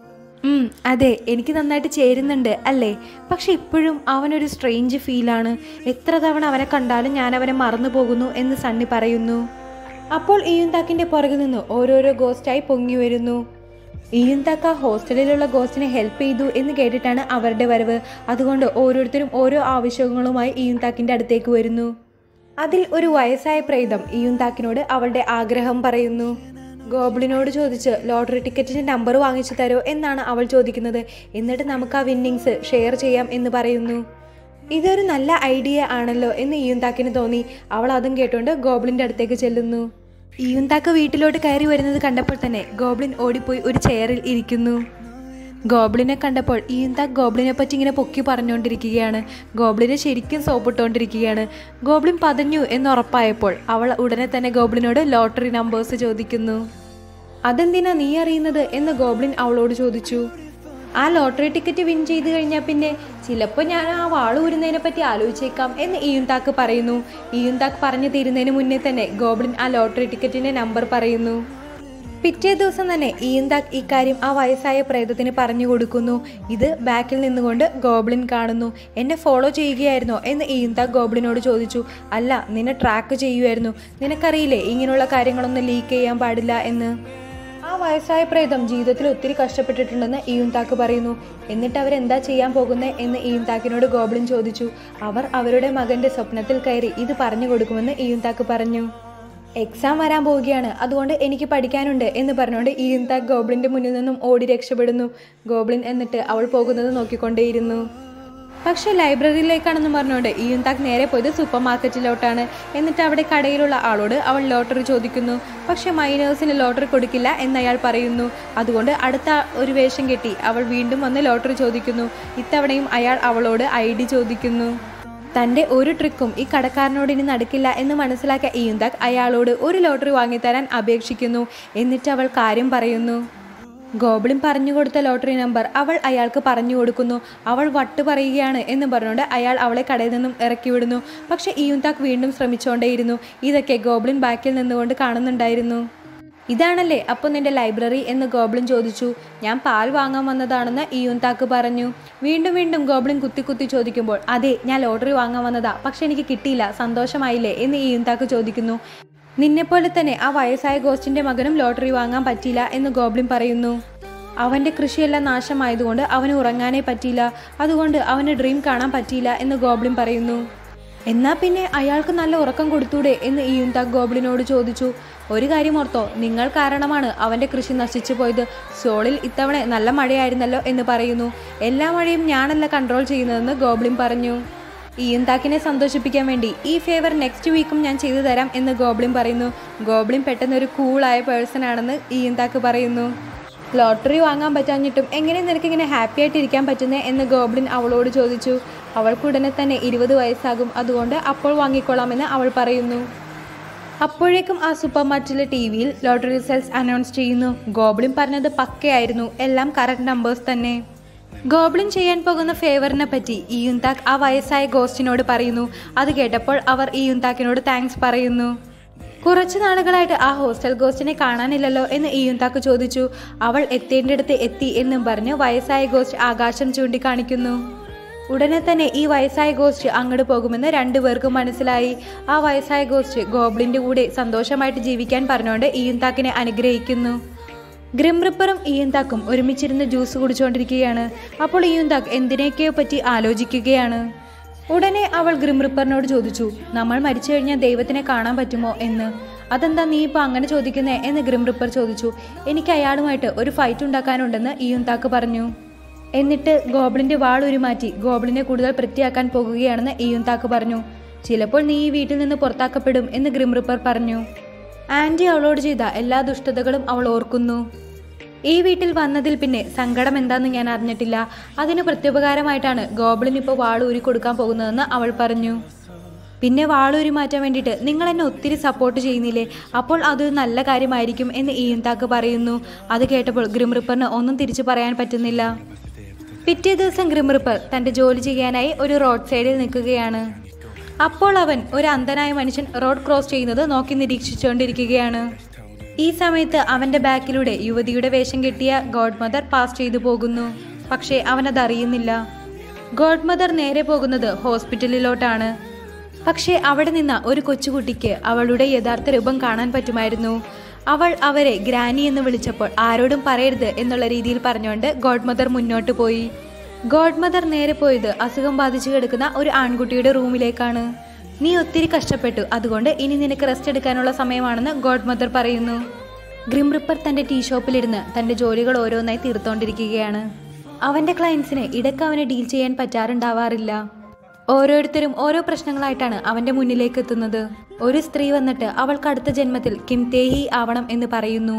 ഉം, അതെ എനിക്ക് നന്നായിട്ട് ചേരുന്നുണ്ട് അല്ലേ പക്ഷെ ഇപ്പോഴും അവനൊരു സ്ട്രേഞ്ച് ഫീലാണ് എത്ര തവണ അവനെ കണ്ടാലും ഞാൻ അവനെ മറന്നു പോകുന്നു എന്ന് സണ്ണി പറയുന്നു അപ്പോൾ ഈയുന്താക്കിന്റെ പുറകിൽ നിന്ന് ഓരോരോ ഗോസ്റ്റായി പൊങ്ങി വരുന്നു ഈയുന്താക്ക് ആ ഹോസ്റ്റലിലുള്ള ഗോസ്റ്റിനെ ഹെൽപ്പ് ചെയ്തു എന്ന് കേട്ടിട്ടാണ് അവരുടെ വരവ് അതുകൊണ്ട് ഓരോരുത്തരും ഓരോ ആവശ്യങ്ങളുമായി ഈയുന്താക്കിന്റെ അടുത്തേക്ക് വരുന്നു അതിൽ ഒരു വയസ്സായ പ്രേതം ഈയുന്താക്കിനോട് അവളുടെ ആഗ്രഹം പറയുന്നു ഗോബ്ലിനോട് ചോദിച്ച് ലോട്ടറി ടിക്കറ്റിന്റെ നമ്പർ വാങ്ങിച്ചു തരോ എന്നാണ് അവൾ ചോദിക്കുന്നത് എന്നിട്ട് നമുക്ക് ആ വിന്നിങ്സ് ഷെയർ ചെയ്യാം എന്ന് പറയുന്നു ഇതൊരു നല്ല ഐഡിയ ആണല്ലോ എന്ന് ഈയുന്താക്കിന് തോന്നി അവൾ അതും കേട്ടുകൊണ്ട് ഗോബ്ലിന്റെ അടുത്തേക്ക് ചെല്ലുന്നു ഈയുന്താക്ക് വീട്ടിലോട്ട് കയറി വരുന്നത് കണ്ടപ്പോൾ തന്നെ ഗോബ്ലിൻ ഓടിപ്പോയി ഒരു ചെയറിൽ ഇരിക്കുന്നു ഗോബ്ലിനെ കണ്ടപ്പോൾ ഈന്താക്ക് ഗോബ്ലിനെ പറ്റി ഇങ്ങനെ പൊക്കി പറഞ്ഞുകൊണ്ടിരിക്കുകയാണ് ഗോബ്ലിനെ ശരിക്കും സോപ്പിട്ടുകൊണ്ടിരിക്കുകയാണ് ഗോബ്ലിൻ പതഞ്ഞു എന്നുറപ്പായപ്പോൾ അവൾ ഉടനെ തന്നെ ഗോബ്ലിനോട് ലോട്ടറി നമ്പേഴ്സ് ചോദിക്കുന്നു അതെന്തിനാ നീ അറിയുന്നത് എന്ന് ഗോബ്ലിൻ അവളോട് ചോദിച്ചു ആ ലോട്ടറി ടിക്കറ്റ് വിൻ ചെയ്ത് കഴിഞ്ഞാൽ പിന്നെ ചിലപ്പോൾ ഞാൻ ആ വാള് ഊരുന്നതിനെ പറ്റി ആലോചിച്ചേക്കാം എന്ന് ഈയുന്താക്ക് പറയുന്നു ഈയുന്താക്ക് പറഞ്ഞു തീരുന്നതിന് മുന്നേ തന്നെ ഗോബ്ലിൻ ആ ലോട്ടറി ടിക്കറ്റിന്റെ നമ്പർ പറയുന്നു പിറ്റേ ദിവസം തന്നെ ഈന്താക്ക് ഇക്കാര്യം ആ വയസ്സായ പ്രേതത്തിന് പറഞ്ഞു കൊടുക്കുന്നു ഇത് ബാക്കിൽ നിന്നുകൊണ്ട് ഗോബ്ലിൻ കാണുന്നു എന്നെ ഫോളോ ചെയ്യുകയായിരുന്നോ എന്ന് ഈന്താക്ക് ഗോബ്ലിനോട് ചോദിച്ചു അല്ല നിന്നെ ട്രാക്ക് ചെയ്യുമായിരുന്നു നിനക്കറിയില്ലേ ഇങ്ങനെയുള്ള കാര്യങ്ങളൊന്നും ലീക്ക് ചെയ്യാൻ പാടില്ല എന്ന് ആ വയസ്സായ പ്രേതം ജീവിതത്തിൽ ഒത്തിരി കഷ്ടപ്പെട്ടിട്ടുണ്ടെന്ന് ഈയുന്താക്ക് പറയുന്നു എന്നിട്ട് അവരെന്താ ചെയ്യാൻ പോകുന്നത് എന്ന് ഈയുന്താക്കിനോട് ഗോബ്ലിൻ ചോദിച്ചു അവർ അവരുടെ മകന്റെ സ്വപ്നത്തിൽ കയറി ഇത് പറഞ്ഞു കൊടുക്കുമെന്ന് ഈയുന്താക്ക് പറഞ്ഞു എക്സാം വരാൻ പോവുകയാണ് അതുകൊണ്ട് എനിക്ക് പഠിക്കാനുണ്ട് എന്ന് പറഞ്ഞുകൊണ്ട് ഈന്താക്ക് ഗോബ്ലിൻ്റെ മുന്നിൽ നിന്നും ഓടി രക്ഷപ്പെടുന്നു ഗോബ്ലിൻ എന്നിട്ട് അവൾ പോകുന്നത് നോക്കിക്കൊണ്ടേയിരുന്നു പക്ഷെ ലൈബ്രറിയിലേക്കാണെന്ന് പറഞ്ഞുകൊണ്ട് ഈയുന്താക്ക് നേരെ പോയത് സൂപ്പർ മാർക്കറ്റിലോട്ടാണ് എന്നിട്ട് അവിടെ കടയിലുള്ള ആളോട് അവൾ ലോട്ടറി ചോദിക്കുന്നു പക്ഷെ മൈനേഴ്സിന് ലോട്ടറി കൊടുക്കില്ല എന്ന് അയാൾ പറയുന്നു അതുകൊണ്ട് അടുത്ത ഒരു വേഷം കെട്ടി അവൾ വീണ്ടും വന്ന് ലോട്ടറി ചോദിക്കുന്നു ഇത്തവണയും അയാൾ അവളോട് ഐ ഡി ചോദിക്കുന്നു തൻ്റെ ഒരു ട്രിക്കും ഈ കടക്കാരനോട് ഇനി നടക്കില്ല എന്ന് മനസ്സിലാക്കിയ ഈന്താക്ക് അയാളോട് ഒരു ലോട്ടറി വാങ്ങിത്തരാൻ അപേക്ഷിക്കുന്നു എന്നിട്ട് അവൾ കാര്യം പറയുന്നു ഗോബ്ലിൻ പറഞ്ഞു കൊടുത്ത ലോട്ടറി നമ്പർ അവൾ അയാൾക്ക് പറഞ്ഞു കൊടുക്കുന്നു അവൾ വട്ട് പറയുകയാണ് എന്ന് പറഞ്ഞുകൊണ്ട് അയാൾ അവളെ കടയിൽ നിന്നും ഇറക്കി വിടുന്നു പക്ഷെ ഈയുന്താക്ക് വീണ്ടും ശ്രമിച്ചുകൊണ്ടേയിരുന്നു ഇതൊക്കെ ഗോബ്ലിൻ ബാക്കിൽ നിന്നുകൊണ്ട് കാണുന്നുണ്ടായിരുന്നു ഇതാണല്ലേ അപ്പോൾ നിന്റെ ലൈബ്രറി എന്ന് ഗോബ്ലിൻ ചോദിച്ചു ഞാൻ പാൽ വാങ്ങാൻ വന്നതാണെന്ന് ഈയുന്താക്ക് പറഞ്ഞു വീണ്ടും വീണ്ടും ഗോബ്ലിൻ കുത്തി കുത്തി ചോദിക്കുമ്പോൾ അതെ ഞാൻ ലോട്ടറി വാങ്ങാൻ വന്നതാ പക്ഷെ എനിക്ക് കിട്ടിയില്ല സന്തോഷമായില്ലേ എന്ന് ഈയുന്താക്ക് ചോദിക്കുന്നു നിന്നെപ്പോലെ തന്നെ ആ വയസ്സായ ഗോസ്റ്റിന്റെ മകനും ലോട്ടറി വാങ്ങാൻ പറ്റിയില്ല എന്ന് ഗോബ്ലിൻ പറയുന്നു അവന്റെ കൃഷിയെല്ലാം നാശമായതുകൊണ്ട് അവന് ഉറങ്ങാനേ പറ്റിയില്ല അതുകൊണ്ട് അവന് ഡ്രീം കാണാൻ പറ്റിയില്ല എന്ന് ഗോബ്ലിൻ പറയുന്നു എന്നാ പിന്നെ അയാൾക്ക് നല്ല ഉറക്കം കൊടുത്തൂടെ എന്ന് ഈയുന്താക്ക് ഗോബ്ലിനോട് ചോദിച്ചു ഒരു കാര്യം ഓർത്തോ നിങ്ങൾ കാരണമാണ് അവന്റെ കൃഷി നശിച്ചു പോയത് സോളിൽ ഇത്തവണ നല്ല മഴയായിരുന്നല്ലോ എന്ന് പറയുന്നു എല്ലാ മഴയും ഞാനല്ല കൺട്രോൾ ചെയ്യുന്നതെന്ന് ഗോബ്ലിൻ പറഞ്ഞു ഈയന്താക്കിനെ സന്തോഷിപ്പിക്കാൻ വേണ്ടി ഈ ഫേവർ നെക്സ്റ്റ് വീക്കും ഞാൻ ചെയ്തു തരാം എന്ന് ഗോബ്ലിൻ പറയുന്നു ഗോബ്ലിൻ പെട്ടെന്ന് ഒരു കൂളായ പേഴ്സൺ ആണെന്ന് ഈയന്താക്ക് പറയുന്നു ലോട്ടറി വാങ്ങാൻ പറ്റാഞ്ഞിട്ടും എങ്ങനെ നിനക്ക് ഇങ്ങനെ ഹാപ്പി ആയിട്ട് ഇരിക്കാൻ പറ്റുന്നേ എന്ന് ഗോബ്ലിൻ അവളോട് ചോദിച്ചു അവൾക്ക് ഉടനെ തന്നെ ഇരുപത് വയസ്സാകും അതുകൊണ്ട് അപ്പോൾ വാങ്ങിക്കൊള്ളാമെന്ന് അവൾ പറയുന്നു അപ്പോഴേക്കും ആ സൂപ്പർ മാർക്കറ്റിലെ ടി വിയിൽ ലോട്ടറി റിസൾട്ട്സ് അനൗൺസ് ചെയ്യുന്നു ഗോബ്ലിൻ പറഞ്ഞത് പക്കയായിരുന്നു എല്ലാം കറക്റ്റ് നമ്പേഴ്സ് തന്നെ ഗോബ്ലിൻ ചെയ്യാൻ പോകുന്ന ഫേവറിനെ പറ്റി ഈയുന്താക്ക് ആ വയസ്സായ ഗോസ്റ്റിനോട് പറയുന്നു അത് കേട്ടപ്പോൾ അവർ ഈയുന്താക്കിനോട് താങ്ക്സ് പറയുന്നു കുറച്ചു നാളുകളായിട്ട് ആ ഹോസ്റ്റൽ ഗോസ്റ്റിനെ കാണാനില്ലല്ലോ എന്ന് ഈയുന്താക്ക് ചോദിച്ചു അവൾ എത്തേണ്ടടുത്ത് എത്തി എന്നും പറഞ്ഞ് വയസ്സായ ഗോസ്റ്റ് ആകാശം ചൂണ്ടിക്കാണിക്കുന്നു ഉടനെ തന്നെ ഈ വയസ്സായ ഗോസ്റ്റ് അങ്ങോട്ട് പോകുമെന്ന് രണ്ടുപേർക്കും മനസ്സിലായി ആ വയസ്സായ ഗോസ്റ്റ് ഗോബ്ലിന്റെ കൂടെ സന്തോഷമായിട്ട് ജീവിക്കാൻ പറഞ്ഞുകൊണ്ട് ഈയുന്താക്കിനെ അനുഗ്രഹിക്കുന്നു ഗ്രിം റിപ്പറും ഇയുന്താക്കും ഒരുമിച്ചിരുന്ന് ജ്യൂസ് കുടിച്ചുകൊണ്ടിരിക്കുകയാണ് അപ്പോൾ ഇയുന്താക്ക് എന്തിനൊക്കെയോ പറ്റി ആലോചിക്കുകയാണ് ഉടനെ അവൾ ഗ്രിം റിപ്പറിനോട് ചോദിച്ചു നമ്മൾ മരിച്ചു കഴിഞ്ഞാൽ ദൈവത്തിനെ കാണാൻ പറ്റുമോ എന്ന് അതെന്താ നീ ഇപ്പോൾ അങ്ങനെ ചോദിക്കുന്നേ എന്ന് ഗ്രിം റിപ്പർ ചോദിച്ചു എനിക്ക് അയാളുമായിട്ട് ഒരു ഫൈറ്റ് ഉണ്ടാക്കാനുണ്ടെന്ന് ഇയുന്താക്ക് പറഞ്ഞു എന്നിട്ട് ഗോബ്ലിന്റെ വാൾ ഉരുമാറ്റി ഗോബ്ലിനെ കൂടുതൽ വൃത്തിയാക്കാൻ പോകുകയാണെന്ന് ഇയുന്താക്ക് പറഞ്ഞു ചിലപ്പോൾ നീ ഈ വീട്ടിൽ നിന്ന് പുറത്താക്കപ്പെടും എന്ന് ഗ്രിം റിപ്പർ പറഞ്ഞു ആന്റി അവളോട് ചെയ്ത എല്ലാ ദുഷ്ടതകളും അവൾ ഓർക്കുന്നു ഈ വീട്ടിൽ വന്നതിൽ പിന്നെ സങ്കടം എന്താന്ന് ഞാൻ അറിഞ്ഞിട്ടില്ല അതിന് പ്രത്യുപകാരമായിട്ടാണ് ഗോബ്ലിൻ ഇപ്പോൾ വാളൂരി കൊടുക്കാൻ പോകുന്നതെന്ന് അവൾ പറഞ്ഞു പിന്നെ വാളൂരി മാറ്റാൻ വേണ്ടിയിട്ട് നിങ്ങൾ എന്നെ ഒത്തിരി സപ്പോർട്ട് ചെയ്യുന്നില്ലേ അപ്പോൾ അതൊരു നല്ല കാര്യമായിരിക്കും എന്ന് ഈയന്താക്ക് പറയുന്നു അത് കേട്ടപ്പോൾ ഗ്രിം റിപ്പറിന് ഒന്നും തിരിച്ചു പറയാൻ പറ്റുന്നില്ല പിറ്റേ ദിവസം ഗ്രിം റിപ്പർ തൻ്റെ ജോലി ചെയ്യാനായി ഒരു റോഡ് സൈഡിൽ നിൽക്കുകയാണ് അപ്പോൾ അവൻ ഒരു അന്ധനായ മനുഷ്യൻ റോഡ് ക്രോസ് ചെയ്യുന്നത് നോക്കി നിരീക്ഷിച്ചുകൊണ്ടിരിക്കുകയാണ് ഈ സമയത്ത് അവന്റെ ബാക്കിലൂടെ യുവതിയുടെ വേഷം കെട്ടിയ ഗോഡ് മദർ പാസ് ചെയ്തു പോകുന്നു പക്ഷേ അവനത് അറിയുന്നില്ല ഗോഡ് മദർ നേരെ പോകുന്നത് ഹോസ്പിറ്റലിലോട്ടാണ് പക്ഷേ അവിടെ നിന്ന ഒരു കൊച്ചുകുട്ടിക്ക് അവളുടെ യഥാർത്ഥ രൂപം കാണാൻ പറ്റുമായിരുന്നു അവൾ അവരെ ഗ്രാനി എന്ന് വിളിച്ചപ്പോൾ ആരോടും പറയരുത് എന്നുള്ള രീതിയിൽ പറഞ്ഞുകൊണ്ട് ഗോഡ് മദർ മുന്നോട്ട് പോയി ഗോഡ് മദർ നേരെ പോയത് അസുഖം ബാധിച്ചു കിടക്കുന്ന ഒരു ആൺകുട്ടിയുടെ റൂമിലേക്കാണ് നീ ഒത്തിരി കഷ്ടപ്പെട്ടു അതുകൊണ്ട് ഇനി നിനക്ക് റെസ്റ്റ് എടുക്കാനുള്ള സമയമാണെന്ന് ഗോഡ് മദർ പറയുന്നു ഗ്രിം റിപ്പർ തന്റെ ടീ ഷോപ്പിലിരുന്ന് തന്റെ ജോലികൾ ഓരോന്നായി തീർത്തോണ്ടിരിക്കുകയാണ് അവന്റെ ക്ലയൻസിന് ഇടയ്ക്ക് അവനെ ഡീൽ ചെയ്യാൻ പറ്റാറുണ്ടാവാറില്ല ഓരോരുത്തരും ഓരോ പ്രശ്നങ്ങളായിട്ടാണ് അവന്റെ മുന്നിലേക്ക് എത്തുന്നത് ഒരു സ്ത്രീ വന്നിട്ട് അവൾക്ക് അടുത്ത ജന്മത്തിൽ കിം തേഹി ആവണം എന്ന് പറയുന്നു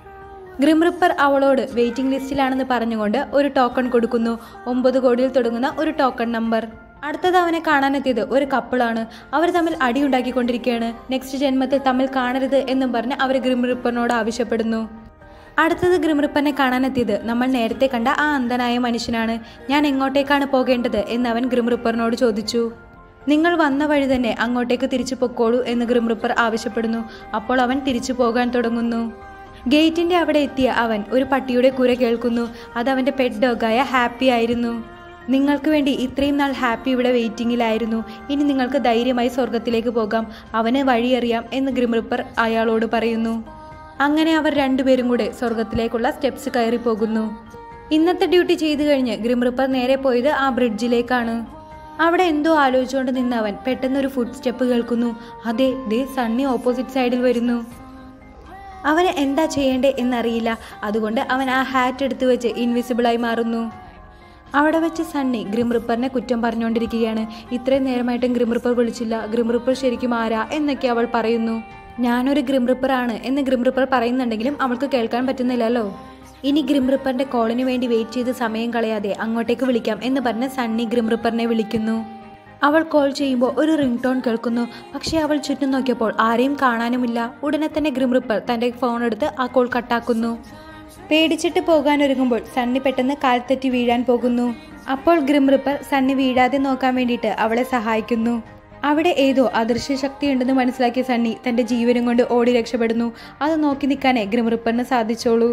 ഗ്രിം റിപ്പർ അവളോട് വെയിറ്റിംഗ് ലിസ്റ്റിലാണെന്ന് പറഞ്ഞുകൊണ്ട് ഒരു ടോക്കൺ കൊടുക്കുന്നു ഒമ്പത് കോടിയിൽ തുടങ്ങുന്ന ഒരു ടോക്കൺ നമ്പർ അടുത്തത് അവനെ കാണാനെത്തിയത് ഒരു കപ്പിളാണ് അവർ തമ്മിൽ അടിയുണ്ടാക്കിക്കൊണ്ടിരിക്കുകയാണ് നെക്സ്റ്റ് ജന്മത്തിൽ തമ്മിൽ കാണരുത് എന്നും പറഞ്ഞ് അവർ ഗ്രിം റിപ്പറിനോട് ആവശ്യപ്പെടുന്നു അടുത്തത് ഗ്രിം റിപ്പറിനെ കാണാനെത്തിയത് നമ്മൾ നേരത്തെ കണ്ട ആ അന്ധനായ മനുഷ്യനാണ് ഞാൻ എങ്ങോട്ടേക്കാണ് പോകേണ്ടത് എന്ന് അവൻ ഗ്രിം റിപ്പറിനോട് ചോദിച്ചു നിങ്ങൾ വന്ന വഴി തന്നെ അങ്ങോട്ടേക്ക് തിരിച്ചു പൊക്കോളൂ എന്ന് ഗ്രിം റിപ്പർ ആവശ്യപ്പെടുന്നു അപ്പോൾ അവൻ തിരിച്ചു പോകാൻ തുടങ്ങുന്നു ഗേറ്റിന്റെ അവിടെ എത്തിയ അവൻ ഒരു പട്ടിയുടെ കുര കേൾക്കുന്നു അത് അവന്റെ പെറ്റ് ഡോഗായ ഹാപ്പി ആയിരുന്നു നിങ്ങൾക്ക് വേണ്ടി ഇത്രയും നാൾ ഹാപ്പി ഇവിടെ വെയിറ്റിംഗിലായിരുന്നു ഇനി നിങ്ങൾക്ക് ധൈര്യമായി സ്വർഗത്തിലേക്ക് പോകാം അവന് വഴിയറിയാം എന്ന് ഗ്രിം റിപ്പർ അയാളോട് പറയുന്നു അങ്ങനെ അവർ രണ്ടുപേരും കൂടെ സ്വർഗത്തിലേക്കുള്ള സ്റ്റെപ്സ് കയറി പോകുന്നു ഇന്നത്തെ ഡ്യൂട്ടി ചെയ്തു കഴിഞ്ഞ് ഗ്രിം റിപ്പർ നേരെ പോയത് ആ ബ്രിഡ്ജിലേക്കാണ് അവിടെ എന്തോ ആലോചിച്ചുകൊണ്ട് നിന്നവൻ പെട്ടെന്ന് ഒരു ഫുഡ് സ്റ്റെപ്പ് കേൾക്കുന്നു അതെ ദേ സണ്ണി ഓപ്പോസിറ്റ് സൈഡിൽ വരുന്നു അവന് എന്താ ചെയ്യേണ്ടേ എന്നറിയില്ല അതുകൊണ്ട് അവൻ ആ ഹാറ്റ് എടുത്തു വെച്ച് ഇൻവിസിബിളായി മാറുന്നു അവിടെ വെച്ച് സണ്ണി ഗ്രിം റിപ്പറിനെ കുറ്റം പറഞ്ഞുകൊണ്ടിരിക്കുകയാണ് ഇത്രയും നേരമായിട്ടും ഗ്രിം റിപ്പർ വിളിച്ചില്ല ഗ്രിം റിപ്പർ ശരിക്കും ആരാ എന്നൊക്കെ അവൾ പറയുന്നു ഞാനൊരു ഗ്രിം റിപ്പർ ആണ് എന്ന് ഗ്രിം റിപ്പർ പറയുന്നുണ്ടെങ്കിലും അവൾക്ക് കേൾക്കാൻ പറ്റുന്നില്ലല്ലോ ഇനി ഗ്രിം റിപ്പറിന്റെ കോളിന് വേണ്ടി വെയിറ്റ് ചെയ്ത് സമയം കളയാതെ അങ്ങോട്ടേക്ക് വിളിക്കാം എന്ന് പറഞ്ഞ് സണ്ണി ഗ്രിം റിപ്പറിനെ വിളിക്കുന്നു അവൾ കോൾ ചെയ്യുമ്പോൾ ഒരു റിംഗ് ടോൺ കേൾക്കുന്നു പക്ഷേ അവൾ ചുറ്റും നോക്കിയപ്പോൾ ആരെയും കാണാനുമില്ല ഉടനെ തന്നെ ഗ്രിം റിപ്പർ തന്റെ ഫോൺ എടുത്ത് ആ കോൾ കട്ടാക്കുന്നു പേടിച്ചിട്ട് പോകാൻ ഒരുങ്ങുമ്പോൾ സണ്ണി പെട്ടെന്ന് കാൽ തെറ്റി വീഴാൻ പോകുന്നു അപ്പോൾ ഗ്രിം റിപ്പർ സണ്ണി വീഴാതെ നോക്കാൻ വേണ്ടിയിട്ട് അവളെ സഹായിക്കുന്നു അവിടെ ഏതോ അദൃശ്യ ശക്തി ഉണ്ടെന്ന് മനസ്സിലാക്കിയ സണ്ണി തന്റെ ജീവനും കൊണ്ട് ഓടി രക്ഷപ്പെടുന്നു അത് നോക്കി നിൽക്കാനേ ഗ്രിം റിപ്പറിന് സാധിച്ചോളൂ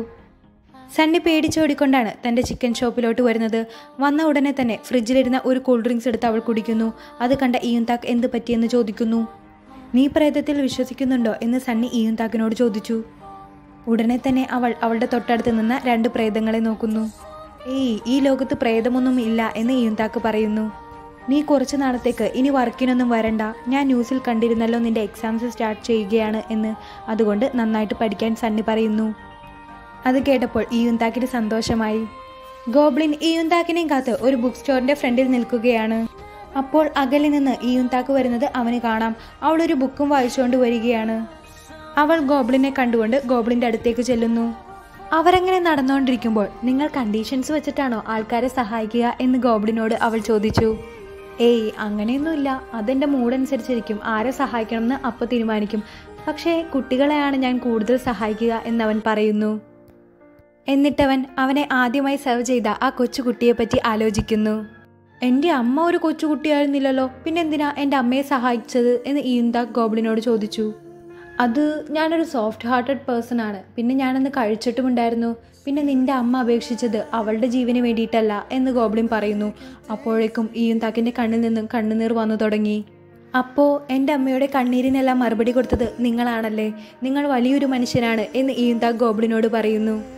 സണ്ണി പേടിച്ചോടിക്കൊണ്ടാണ് തൻ്റെ ചിക്കൻ ഷോപ്പിലോട്ട് വരുന്നത് വന്ന ഉടനെ തന്നെ ഫ്രിഡ്ജിലിരുന്ന ഒരു കൂൾ ഡ്രിങ്ക്സ് എടുത്ത് അവൾ കുടിക്കുന്നു അത് കണ്ട ഇയുന്താക്ക് എന്ത് പറ്റിയെന്ന് ചോദിക്കുന്നു നീ പ്രേതത്തിൽ വിശ്വസിക്കുന്നുണ്ടോ എന്ന് സണ്ണി ഇയുന്താക്കിനോട് ചോദിച്ചു ഉടനെ തന്നെ അവൾ അവളുടെ തൊട്ടടുത്ത് നിന്ന് രണ്ട് പ്രേതങ്ങളെ നോക്കുന്നു ഏയ് ഈ ലോകത്ത് പ്രേതമൊന്നും ഇല്ല എന്ന് ഇയുന്താക്ക് പറയുന്നു നീ കുറച്ച് നാളത്തേക്ക് ഇനി വർക്കിനൊന്നും വരണ്ട ഞാൻ ന്യൂസിൽ കണ്ടിരുന്നല്ലോ നിന്റെ എക്സാംസ് സ്റ്റാർട്ട് ചെയ്യുകയാണ് എന്ന് അതുകൊണ്ട് നന്നായിട്ട് പഠിക്കാൻ സണ്ണി പറയുന്നു അത് കേട്ടപ്പോൾ ഈയുന്താക്കിന് സന്തോഷമായി ഗോബ്ലിൻ ഈയുന്താക്കിനെയും കാത്ത് ഒരു ബുക്ക് സ്റ്റോറിന്റെ ഫ്രണ്ടിൽ നിൽക്കുകയാണ് അപ്പോൾ അകലിൽ നിന്ന് ഈയുന്താക്ക് വരുന്നത് അവന് കാണാം അവൾ ഒരു ബുക്കും വായിച്ചുകൊണ്ട് വരികയാണ് അവൾ ഗോബ്ലിനെ കണ്ടുകൊണ്ട് ഗോബ്ലിന്റെ അടുത്തേക്ക് ചെല്ലുന്നു അവരങ്ങനെ നടന്നുകൊണ്ടിരിക്കുമ്പോൾ നിങ്ങൾ കണ്ടീഷൻസ് വെച്ചിട്ടാണോ ആൾക്കാരെ സഹായിക്കുക എന്ന് ഗോബ്ലിനോട് അവൾ ചോദിച്ചു ഏയ് അങ്ങനെയൊന്നുമില്ല അതെൻ്റെ മൂഡനുസരിച്ചിരിക്കും ആരെ സഹായിക്കണമെന്ന് അപ്പോൾ തീരുമാനിക്കും പക്ഷേ കുട്ടികളെയാണ് ഞാൻ കൂടുതൽ സഹായിക്കുക എന്നവൻ പറയുന്നു എന്നിട്ടവൻ അവനെ ആദ്യമായി സെർവ് ചെയ്ത ആ കൊച്ചുകുട്ടിയെപ്പറ്റി ആലോചിക്കുന്നു എൻ്റെ അമ്മ ഒരു കൊച്ചുകുട്ടിയായിരുന്നില്ലല്ലോ പിന്നെന്തിനാ എൻ്റെ അമ്മയെ സഹായിച്ചത് എന്ന് ഈന്ത ഗോബ്ലിനോട് ചോദിച്ചു അത് ഞാനൊരു സോഫ്റ്റ് ഹാർട്ടഡ് പേഴ്സൺ ആണ് പിന്നെ ഞാനന്ന് കഴിച്ചിട്ടുമുണ്ടായിരുന്നു പിന്നെ നിന്റെ അമ്മ അപേക്ഷിച്ചത് അവളുടെ ജീവന് വേണ്ടിയിട്ടല്ല എന്ന് ഗോബ്ലിൻ പറയുന്നു അപ്പോഴേക്കും ഈയുന്താക്കിൻ്റെ കണ്ണിൽ നിന്നും കണ്ണുനീർ വന്നു തുടങ്ങി അപ്പോൾ എൻ്റെ അമ്മയുടെ കണ്ണീരിനെല്ലാം മറുപടി കൊടുത്തത് നിങ്ങളാണല്ലേ നിങ്ങൾ വലിയൊരു മനുഷ്യനാണ് എന്ന് ഈയുന്താക്ക് ഗോബ്ലിനോട് പറയുന്നു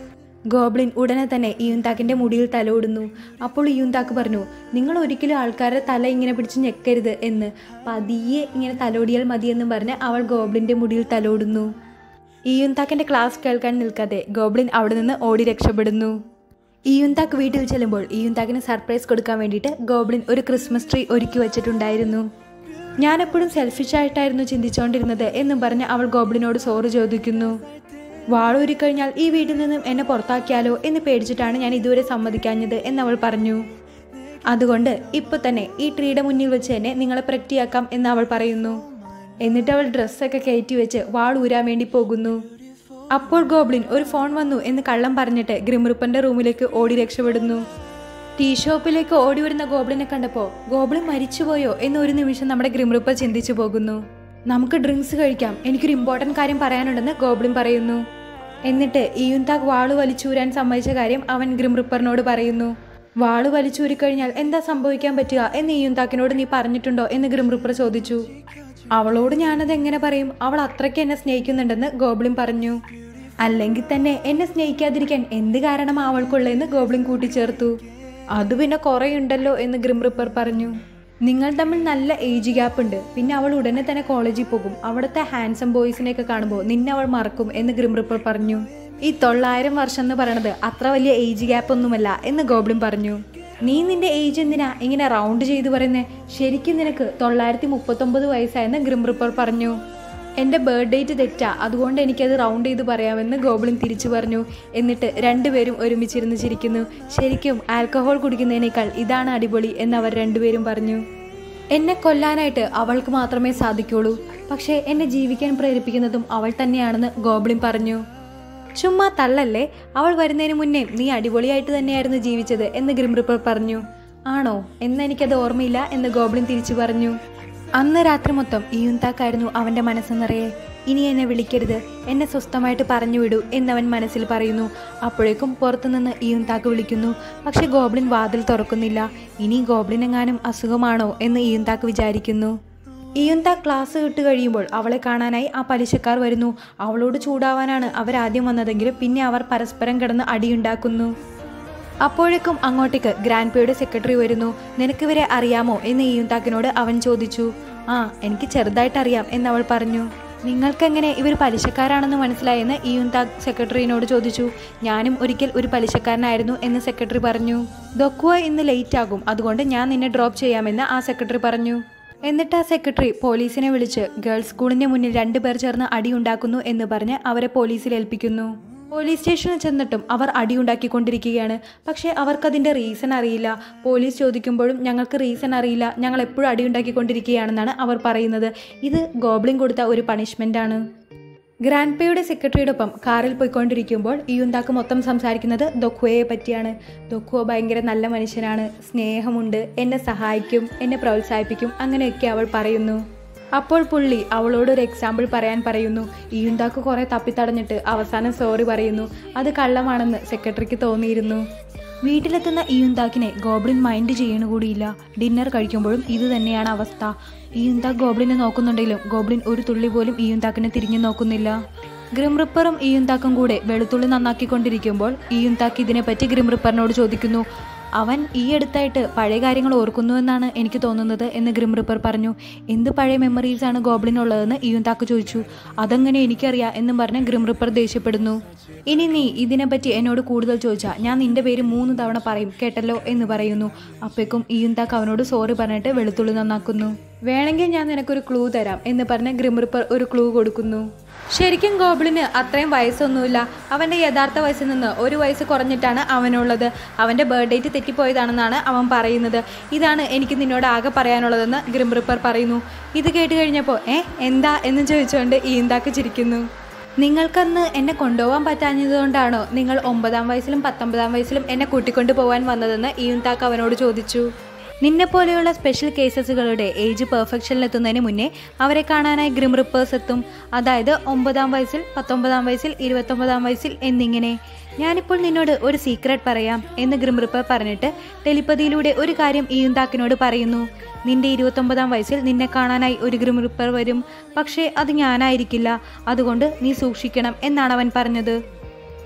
ഗോബ്ലിൻ ഉടനെ തന്നെ ഇയുന്താക്കിന്റെ മുടിയിൽ തലോടുന്നു അപ്പോൾ ഇയുന്താക്ക് പറഞ്ഞു നിങ്ങൾ ഒരിക്കലും ആൾക്കാരുടെ തല ഇങ്ങനെ പിടിച്ച് ഞെക്കരുത് എന്ന് പതിയെ ഇങ്ങനെ തലോടിയാൽ മതിയെന്നും പറഞ്ഞ് അവൾ ഗോബ്ലിന്റെ മുടിയിൽ തലോടുന്നു ഇയുന്താക്കിന്റെ ക്ലാസ് കേൾക്കാൻ നിൽക്കാതെ ഗോബ്ലിൻ അവിടെ നിന്ന് ഓടി രക്ഷപ്പെടുന്നു ഇയുന്താക്ക് വീട്ടിൽ ചെല്ലുമ്പോൾ ഇയുന്താക്കിന് സർപ്രൈസ് കൊടുക്കാൻ വേണ്ടിയിട്ട് ഗോബ്ലിൻ ഒരു ക്രിസ്മസ് ട്രീ ഒരുക്കി വെച്ചിട്ടുണ്ടായിരുന്നു ഞാൻ എപ്പോഴും സെൽഫിഷ് ആയിട്ടായിരുന്നു ചിന്തിച്ചുകൊണ്ടിരുന്നത് എന്നും പറഞ്ഞ് അവൾ ഗോബ്ലിനോട് സോറി ചോദിക്കുന്നു വാളൂരിക്കഴിഞ്ഞാൽ ഈ വീട്ടിൽ നിന്നും എന്നെ പുറത്താക്കിയാലോ എന്ന് പേടിച്ചിട്ടാണ് ഞാൻ ഇതുവരെ സമ്മതിക്കാഞ്ഞത് എന്നവൾ പറഞ്ഞു അതുകൊണ്ട് ഇപ്പൊ തന്നെ ഈ ട്രീയുടെ മുന്നിൽ വെച്ച് തന്നെ നിങ്ങളെ പ്രക്റ്റിയാക്കാം എന്ന് അവൾ പറയുന്നു എന്നിട്ട് അവൾ ഡ്രസ്സൊക്കെ കയറ്റി വെച്ച് വാൾ ഊരാൻ വേണ്ടി പോകുന്നു അപ്പോൾ ഗോബ്ലിൻ ഒരു ഫോൺ വന്നു എന്ന് കള്ളം പറഞ്ഞിട്ട് ഗ്രിമറുപ്പന്റെ റൂമിലേക്ക് ഓടി രക്ഷപ്പെടുന്നു ടീ ഷോപ്പിലേക്ക് ഓടി വരുന്ന ഗോബ്ലിനെ കണ്ടപ്പോൾ ഗോബ്ലിൻ മരിച്ചുപോയോ എന്ന് ഒരു നിമിഷം നമ്മുടെ ഗ്രിമറുപ്പ ചിന്തിച്ചു പോകുന്നു നമുക്ക് ഡ്രിങ്ക്സ് കഴിക്കാം എനിക്കൊരു ഇമ്പോർട്ടൻറ്റ് കാര്യം പറയാനുണ്ടെന്ന് ഗോബ്ലിൻ പറയുന്നു എന്നിട്ട് ഇയുന്താഗ് വാള് വലിച്ചൂരാൻ സമ്മതിച്ച കാര്യം അവൻ ഗ്രിംറിപ്പറിനോട് പറയുന്നു വാള് വലിച്ചൂരിക്കഴിഞ്ഞാൽ എന്താ സംഭവിക്കാൻ പറ്റുക എന്ന് ഇയുന്താക്കിനോട് നീ പറഞ്ഞിട്ടുണ്ടോ എന്ന് ഗ്രിംറിപ്പർ ചോദിച്ചു അവളോട് ഞാനത് എങ്ങനെ പറയും അവൾ അത്രയ്ക്ക് എന്നെ സ്നേഹിക്കുന്നുണ്ടെന്ന് ഗോബ്ലിൻ പറഞ്ഞു അല്ലെങ്കിൽ തന്നെ എന്നെ സ്നേഹിക്കാതിരിക്കാൻ എന്ത് കാരണമാ അവൾക്കുള്ളതെന്ന് ഗോബ്ലിൻ കൂട്ടിച്ചേർത്തു അത് പിന്നെ കുറേ ഉണ്ടല്ലോ എന്ന് ഗ്രിംറിപ്പർ പറഞ്ഞു നിങ്ങൾ തമ്മിൽ നല്ല ഏജ് ഗ്യാപ്പ് ഉണ്ട് പിന്നെ അവൾ ഉടനെ തന്നെ കോളേജിൽ പോകും അവിടുത്തെ ഹാൻസം ബോയ്സിനെയൊക്കെ കാണുമ്പോൾ നിന്നെ അവൾ മറക്കും എന്ന് ഗ്രിംറിപ്പർ പറഞ്ഞു ഈ തൊള്ളായിരം വർഷം എന്ന് പറയണത് അത്ര വലിയ ഏജ് ഗ്യാപ്പ് ഒന്നുമല്ല എന്ന് ഗോബ്ലിൻ പറഞ്ഞു നീ നിന്റെ ഏജ് എന്തിനാ ഇങ്ങനെ റൗണ്ട് ചെയ്ത് പറയുന്നേ ശരിക്കും നിനക്ക് തൊള്ളായിരത്തി മുപ്പത്തൊമ്പത് വയസ്സായെന്ന് ഗ്രിംറിപ്പർ പറഞ്ഞു എൻ്റെ ബർത്ത് ഡേറ്റ് തെറ്റാ അതുകൊണ്ട് എനിക്കത് റൗണ്ട് ചെയ്ത് പറയാമെന്ന് ഗോബ്ലിൻ തിരിച്ചു പറഞ്ഞു എന്നിട്ട് രണ്ടുപേരും ഒരുമിച്ചിരുന്ന് ചിരിക്കുന്നു ശരിക്കും ആൽക്കഹോൾ കുടിക്കുന്നതിനേക്കാൾ ഇതാണ് അടിപൊളി എന്ന് അവർ രണ്ടുപേരും പറഞ്ഞു എന്നെ കൊല്ലാനായിട്ട് അവൾക്ക് മാത്രമേ സാധിക്കുള്ളൂ പക്ഷേ എന്നെ ജീവിക്കാൻ പ്രേരിപ്പിക്കുന്നതും അവൾ തന്നെയാണെന്ന് ഗോബ്ലിൻ പറഞ്ഞു ചുമ്മാ തള്ളല്ലേ അവൾ വരുന്നതിന് മുന്നേ നീ അടിപൊളിയായിട്ട് തന്നെയായിരുന്നു ജീവിച്ചത് എന്ന് ഗ്രിംറിപ്പർ പറഞ്ഞു ആണോ എന്നെനിക്കത് ഓർമ്മയില്ല എന്ന് ഗോബ്ലിൻ തിരിച്ചു പറഞ്ഞു അന്ന് രാത്രി മൊത്തം ഇയുന്താക്കായിരുന്നു അവൻ്റെ മനസ്സ് നിറയെ ഇനി എന്നെ വിളിക്കരുത് എന്നെ സ്വസ്ഥമായിട്ട് പറഞ്ഞു വിടൂ എന്നവൻ മനസ്സിൽ പറയുന്നു അപ്പോഴേക്കും പുറത്തുനിന്ന് ഇയുന്താക്ക് വിളിക്കുന്നു പക്ഷെ ഗോബ്ലിൻ വാതിൽ തുറക്കുന്നില്ല ഇനി ഗോബ്ലിൻ എങ്ങാനും അസുഖമാണോ എന്ന് ഇയുന്താക്ക് വിചാരിക്കുന്നു ഇയുന്ത ക്ലാസ് വിട്ട് കഴിയുമ്പോൾ അവളെ കാണാനായി ആ പലിശക്കാർ വരുന്നു അവളോട് ചൂടാവാനാണ് അവരാദ്യം വന്നതെങ്കിലും പിന്നെ അവർ പരസ്പരം കിടന്ന് അടിയുണ്ടാക്കുന്നു അപ്പോഴേക്കും അങ്ങോട്ടേക്ക് ഗ്രാൻഡ് പേയുടെ സെക്രട്ടറി വരുന്നു നിനക്കിവരെ അറിയാമോ എന്ന് ഇയുന്താക്കിനോട് അവൻ ചോദിച്ചു ആ എനിക്ക് ചെറുതായിട്ട് അറിയാം എന്നവൾ പറഞ്ഞു നിങ്ങൾക്കെങ്ങനെ ഇവർ പലിശക്കാരാണെന്ന് മനസ്സിലായെന്ന് ഇയുന്താഗ് സെക്രട്ടറിയോട് ചോദിച്ചു ഞാനും ഒരിക്കൽ ഒരു പലിശക്കാരനായിരുന്നു എന്ന് സെക്രട്ടറി പറഞ്ഞു ദൊക്കുവ ഇന്ന് ലേറ്റ് ആകും അതുകൊണ്ട് ഞാൻ നിന്നെ ഡ്രോപ്പ് ചെയ്യാമെന്ന് ആ സെക്രട്ടറി പറഞ്ഞു എന്നിട്ട് ആ സെക്രട്ടറി പോലീസിനെ വിളിച്ച് ഗേൾസ് സ്കൂളിന്റെ മുന്നിൽ രണ്ടുപേർ ചേർന്ന് അടിയുണ്ടാക്കുന്നു എന്ന് പറഞ്ഞ് അവരെ പോലീസിൽ ഏൽപ്പിക്കുന്നു പോലീസ് സ്റ്റേഷനിൽ ചെന്നിട്ടും അവർ അടിയുണ്ടാക്കിക്കൊണ്ടിരിക്കുകയാണ് പക്ഷേ അവർക്കതിൻ്റെ റീസൺ അറിയില്ല പോലീസ് ചോദിക്കുമ്പോഴും ഞങ്ങൾക്ക് റീസൺ അറിയില്ല ഞങ്ങൾ എപ്പോഴും അടിയുണ്ടാക്കിക്കൊണ്ടിരിക്കുകയാണെന്നാണ് അവർ പറയുന്നത് ഇത് ഗോബ്ലിൻ കൊടുത്ത ഒരു പണിഷ്മെൻ്റാണ് ഗ്രാൻഡ് പേയുടെ സെക്രട്ടറിയോടൊപ്പം കാറിൽ പോയിക്കൊണ്ടിരിക്കുമ്പോൾ ഇയുന്താക്ക് മൊത്തം സംസാരിക്കുന്നത് ദൊക്കുവയെ പറ്റിയാണ് ദൊക്കുവ ഭയങ്കര നല്ല മനുഷ്യനാണ് സ്നേഹമുണ്ട് എന്നെ സഹായിക്കും എന്നെ പ്രോത്സാഹിപ്പിക്കും അങ്ങനെയൊക്കെ അവൾ പറയുന്നു അപ്പോൾ പുള്ളി അവളോട് ഒരു എക്സാമ്പിൾ പറയാൻ പറയുന്നു ഇയുന്താക്ക് കുറെ തപ്പിത്തടഞ്ഞിട്ട് അവസാനം സോറി പറയുന്നു അത് കള്ളമാണെന്ന് സെക്രട്ടറിക്ക് തോന്നിയിരുന്നു വീട്ടിലെത്തുന്ന ഇയുന്താക്കിനെ ഗോബ്ലിൻ മൈൻഡ് ചെയ്യണ കൂടിയില്ല ഡിന്നർ കഴിക്കുമ്പോഴും ഇത് തന്നെയാണ് അവസ്ഥ ഇയുന്താക്ക് ഗോബ്ലിനെ നോക്കുന്നുണ്ടെങ്കിലും ഗോബ്ലിൻ ഒരു തുള്ളി പോലും ഇയുന്താക്കിനെ തിരിഞ്ഞു നോക്കുന്നില്ല ഗ്രിംറിപ്പറും ഇയുന്താക്കും കൂടെ വെളുത്തുള്ളി നന്നാക്കിക്കൊണ്ടിരിക്കുമ്പോൾ ഇയുന്താക്ക് ഇതിനെപ്പറ്റി ഗ്രിംറിപ്പറിനോട് ചോദിക്കുന്നു അവൻ ഈ അടുത്തായിട്ട് പഴയ കാര്യങ്ങൾ ഓർക്കുന്നുവെന്നാണ് എനിക്ക് തോന്നുന്നത് എന്ന് ഗ്രിംറിപ്പർ പറഞ്ഞു എന്ത് പഴയ മെമ്മറീസ് ആണ് ഗോബ്ലിനുള്ളതെന്ന് ഇയുന്താക്ക് ചോദിച്ചു അതെങ്ങനെ എനിക്കറിയാം എന്നും പറഞ്ഞ് ഗ്രിംറിപ്പർ ദേഷ്യപ്പെടുന്നു ഇനി നീ ഇതിനെപ്പറ്റി എന്നോട് കൂടുതൽ ചോദിച്ചാൽ ഞാൻ നിന്റെ പേര് മൂന്ന് തവണ പറയും കേട്ടല്ലോ എന്ന് പറയുന്നു അപ്പോഴേക്കും ഇയുന്താക്ക് അവനോട് സോറി പറഞ്ഞിട്ട് വെളുത്തുള്ളി നന്നാക്കുന്നു വേണമെങ്കിൽ ഞാൻ നിനക്കൊരു ക്ലൂ തരാം എന്ന് പറഞ്ഞ് ഗ്രിംറിപ്പർ ഒരു ക്ലൂ കൊടുക്കുന്നു ശരിക്കും ഗോബ്ലിന് അത്രയും വയസ്സൊന്നുമില്ല അവൻ്റെ യഥാർത്ഥ വയസ്സിൽ നിന്ന് ഒരു വയസ്സ് കുറഞ്ഞിട്ടാണ് അവനുള്ളത് അവൻ്റെ ബർത്ത് ഡേറ്റ് തെറ്റിപ്പോയതാണെന്നാണ് അവൻ പറയുന്നത് ഇതാണ് എനിക്ക് നിന്നോട് ആകെ പറയാനുള്ളതെന്ന് ഗ്രിംറിപ്പർ പറയുന്നു ഇത് കേട്ട് കഴിഞ്ഞപ്പോൾ ഏ എന്താ എന്ന് ചോദിച്ചുകൊണ്ട് ഈന്താക്ക് ചിരിക്കുന്നു നിങ്ങൾക്കന്ന് എന്നെ കൊണ്ടുപോകാൻ പറ്റാഞ്ഞതുകൊണ്ടാണോ നിങ്ങൾ ഒമ്പതാം വയസ്സിലും പത്തൊമ്പതാം വയസ്സിലും എന്നെ കൂട്ടിക്കൊണ്ടു പോകാൻ വന്നതെന്ന് ഈന്താക്ക് അവനോട് ചോദിച്ചു നിന്നെ പോലെയുള്ള സ്പെഷ്യൽ കേസസുകളുടെ ഏജ് പെർഫെക്ഷനിലെത്തുന്നതിന് മുന്നേ അവരെ കാണാനായി ഗ്രിം റിപ്പേഴ്സ് എത്തും അതായത് ഒമ്പതാം വയസ്സിൽ പത്തൊമ്പതാം വയസ്സിൽ ഇരുപത്തൊമ്പതാം വയസ്സിൽ എന്നിങ്ങനെ ഞാനിപ്പോൾ നിന്നോട് ഒരു സീക്രട്ട് പറയാം എന്ന് ഗ്രിം റിപ്പർ പറഞ്ഞിട്ട് ടെലിപ്പതിയിലൂടെ ഒരു കാര്യം ഈന്താക്കിനോട് പറയുന്നു നിന്റെ ഇരുപത്തൊമ്പതാം വയസ്സിൽ നിന്നെ കാണാനായി ഒരു ഗ്രിം റിപ്പർ വരും പക്ഷേ അത് ഞാനായിരിക്കില്ല അതുകൊണ്ട് നീ സൂക്ഷിക്കണം എന്നാണ് അവൻ പറഞ്ഞത്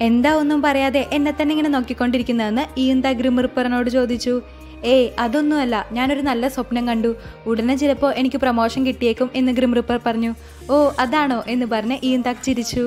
എന്താ ഒന്നും പറയാതെ എന്നെ തന്നെ ഇങ്ങനെ നോക്കിക്കൊണ്ടിരിക്കുന്നതെന്ന് ഈയുന്ത ഗ്രിമിറിപ്പറിനോട് ചോദിച്ചു ഏയ് അതൊന്നുമല്ല ഞാനൊരു നല്ല സ്വപ്നം കണ്ടു ഉടനെ ചിലപ്പോൾ എനിക്ക് പ്രൊമോഷൻ കിട്ടിയേക്കും എന്ന് ഗ്രിമിറിപ്പർ പറഞ്ഞു ഓ അതാണോ എന്ന് പറഞ്ഞ് ഈയുന്താക്ക് ചിരിച്ചു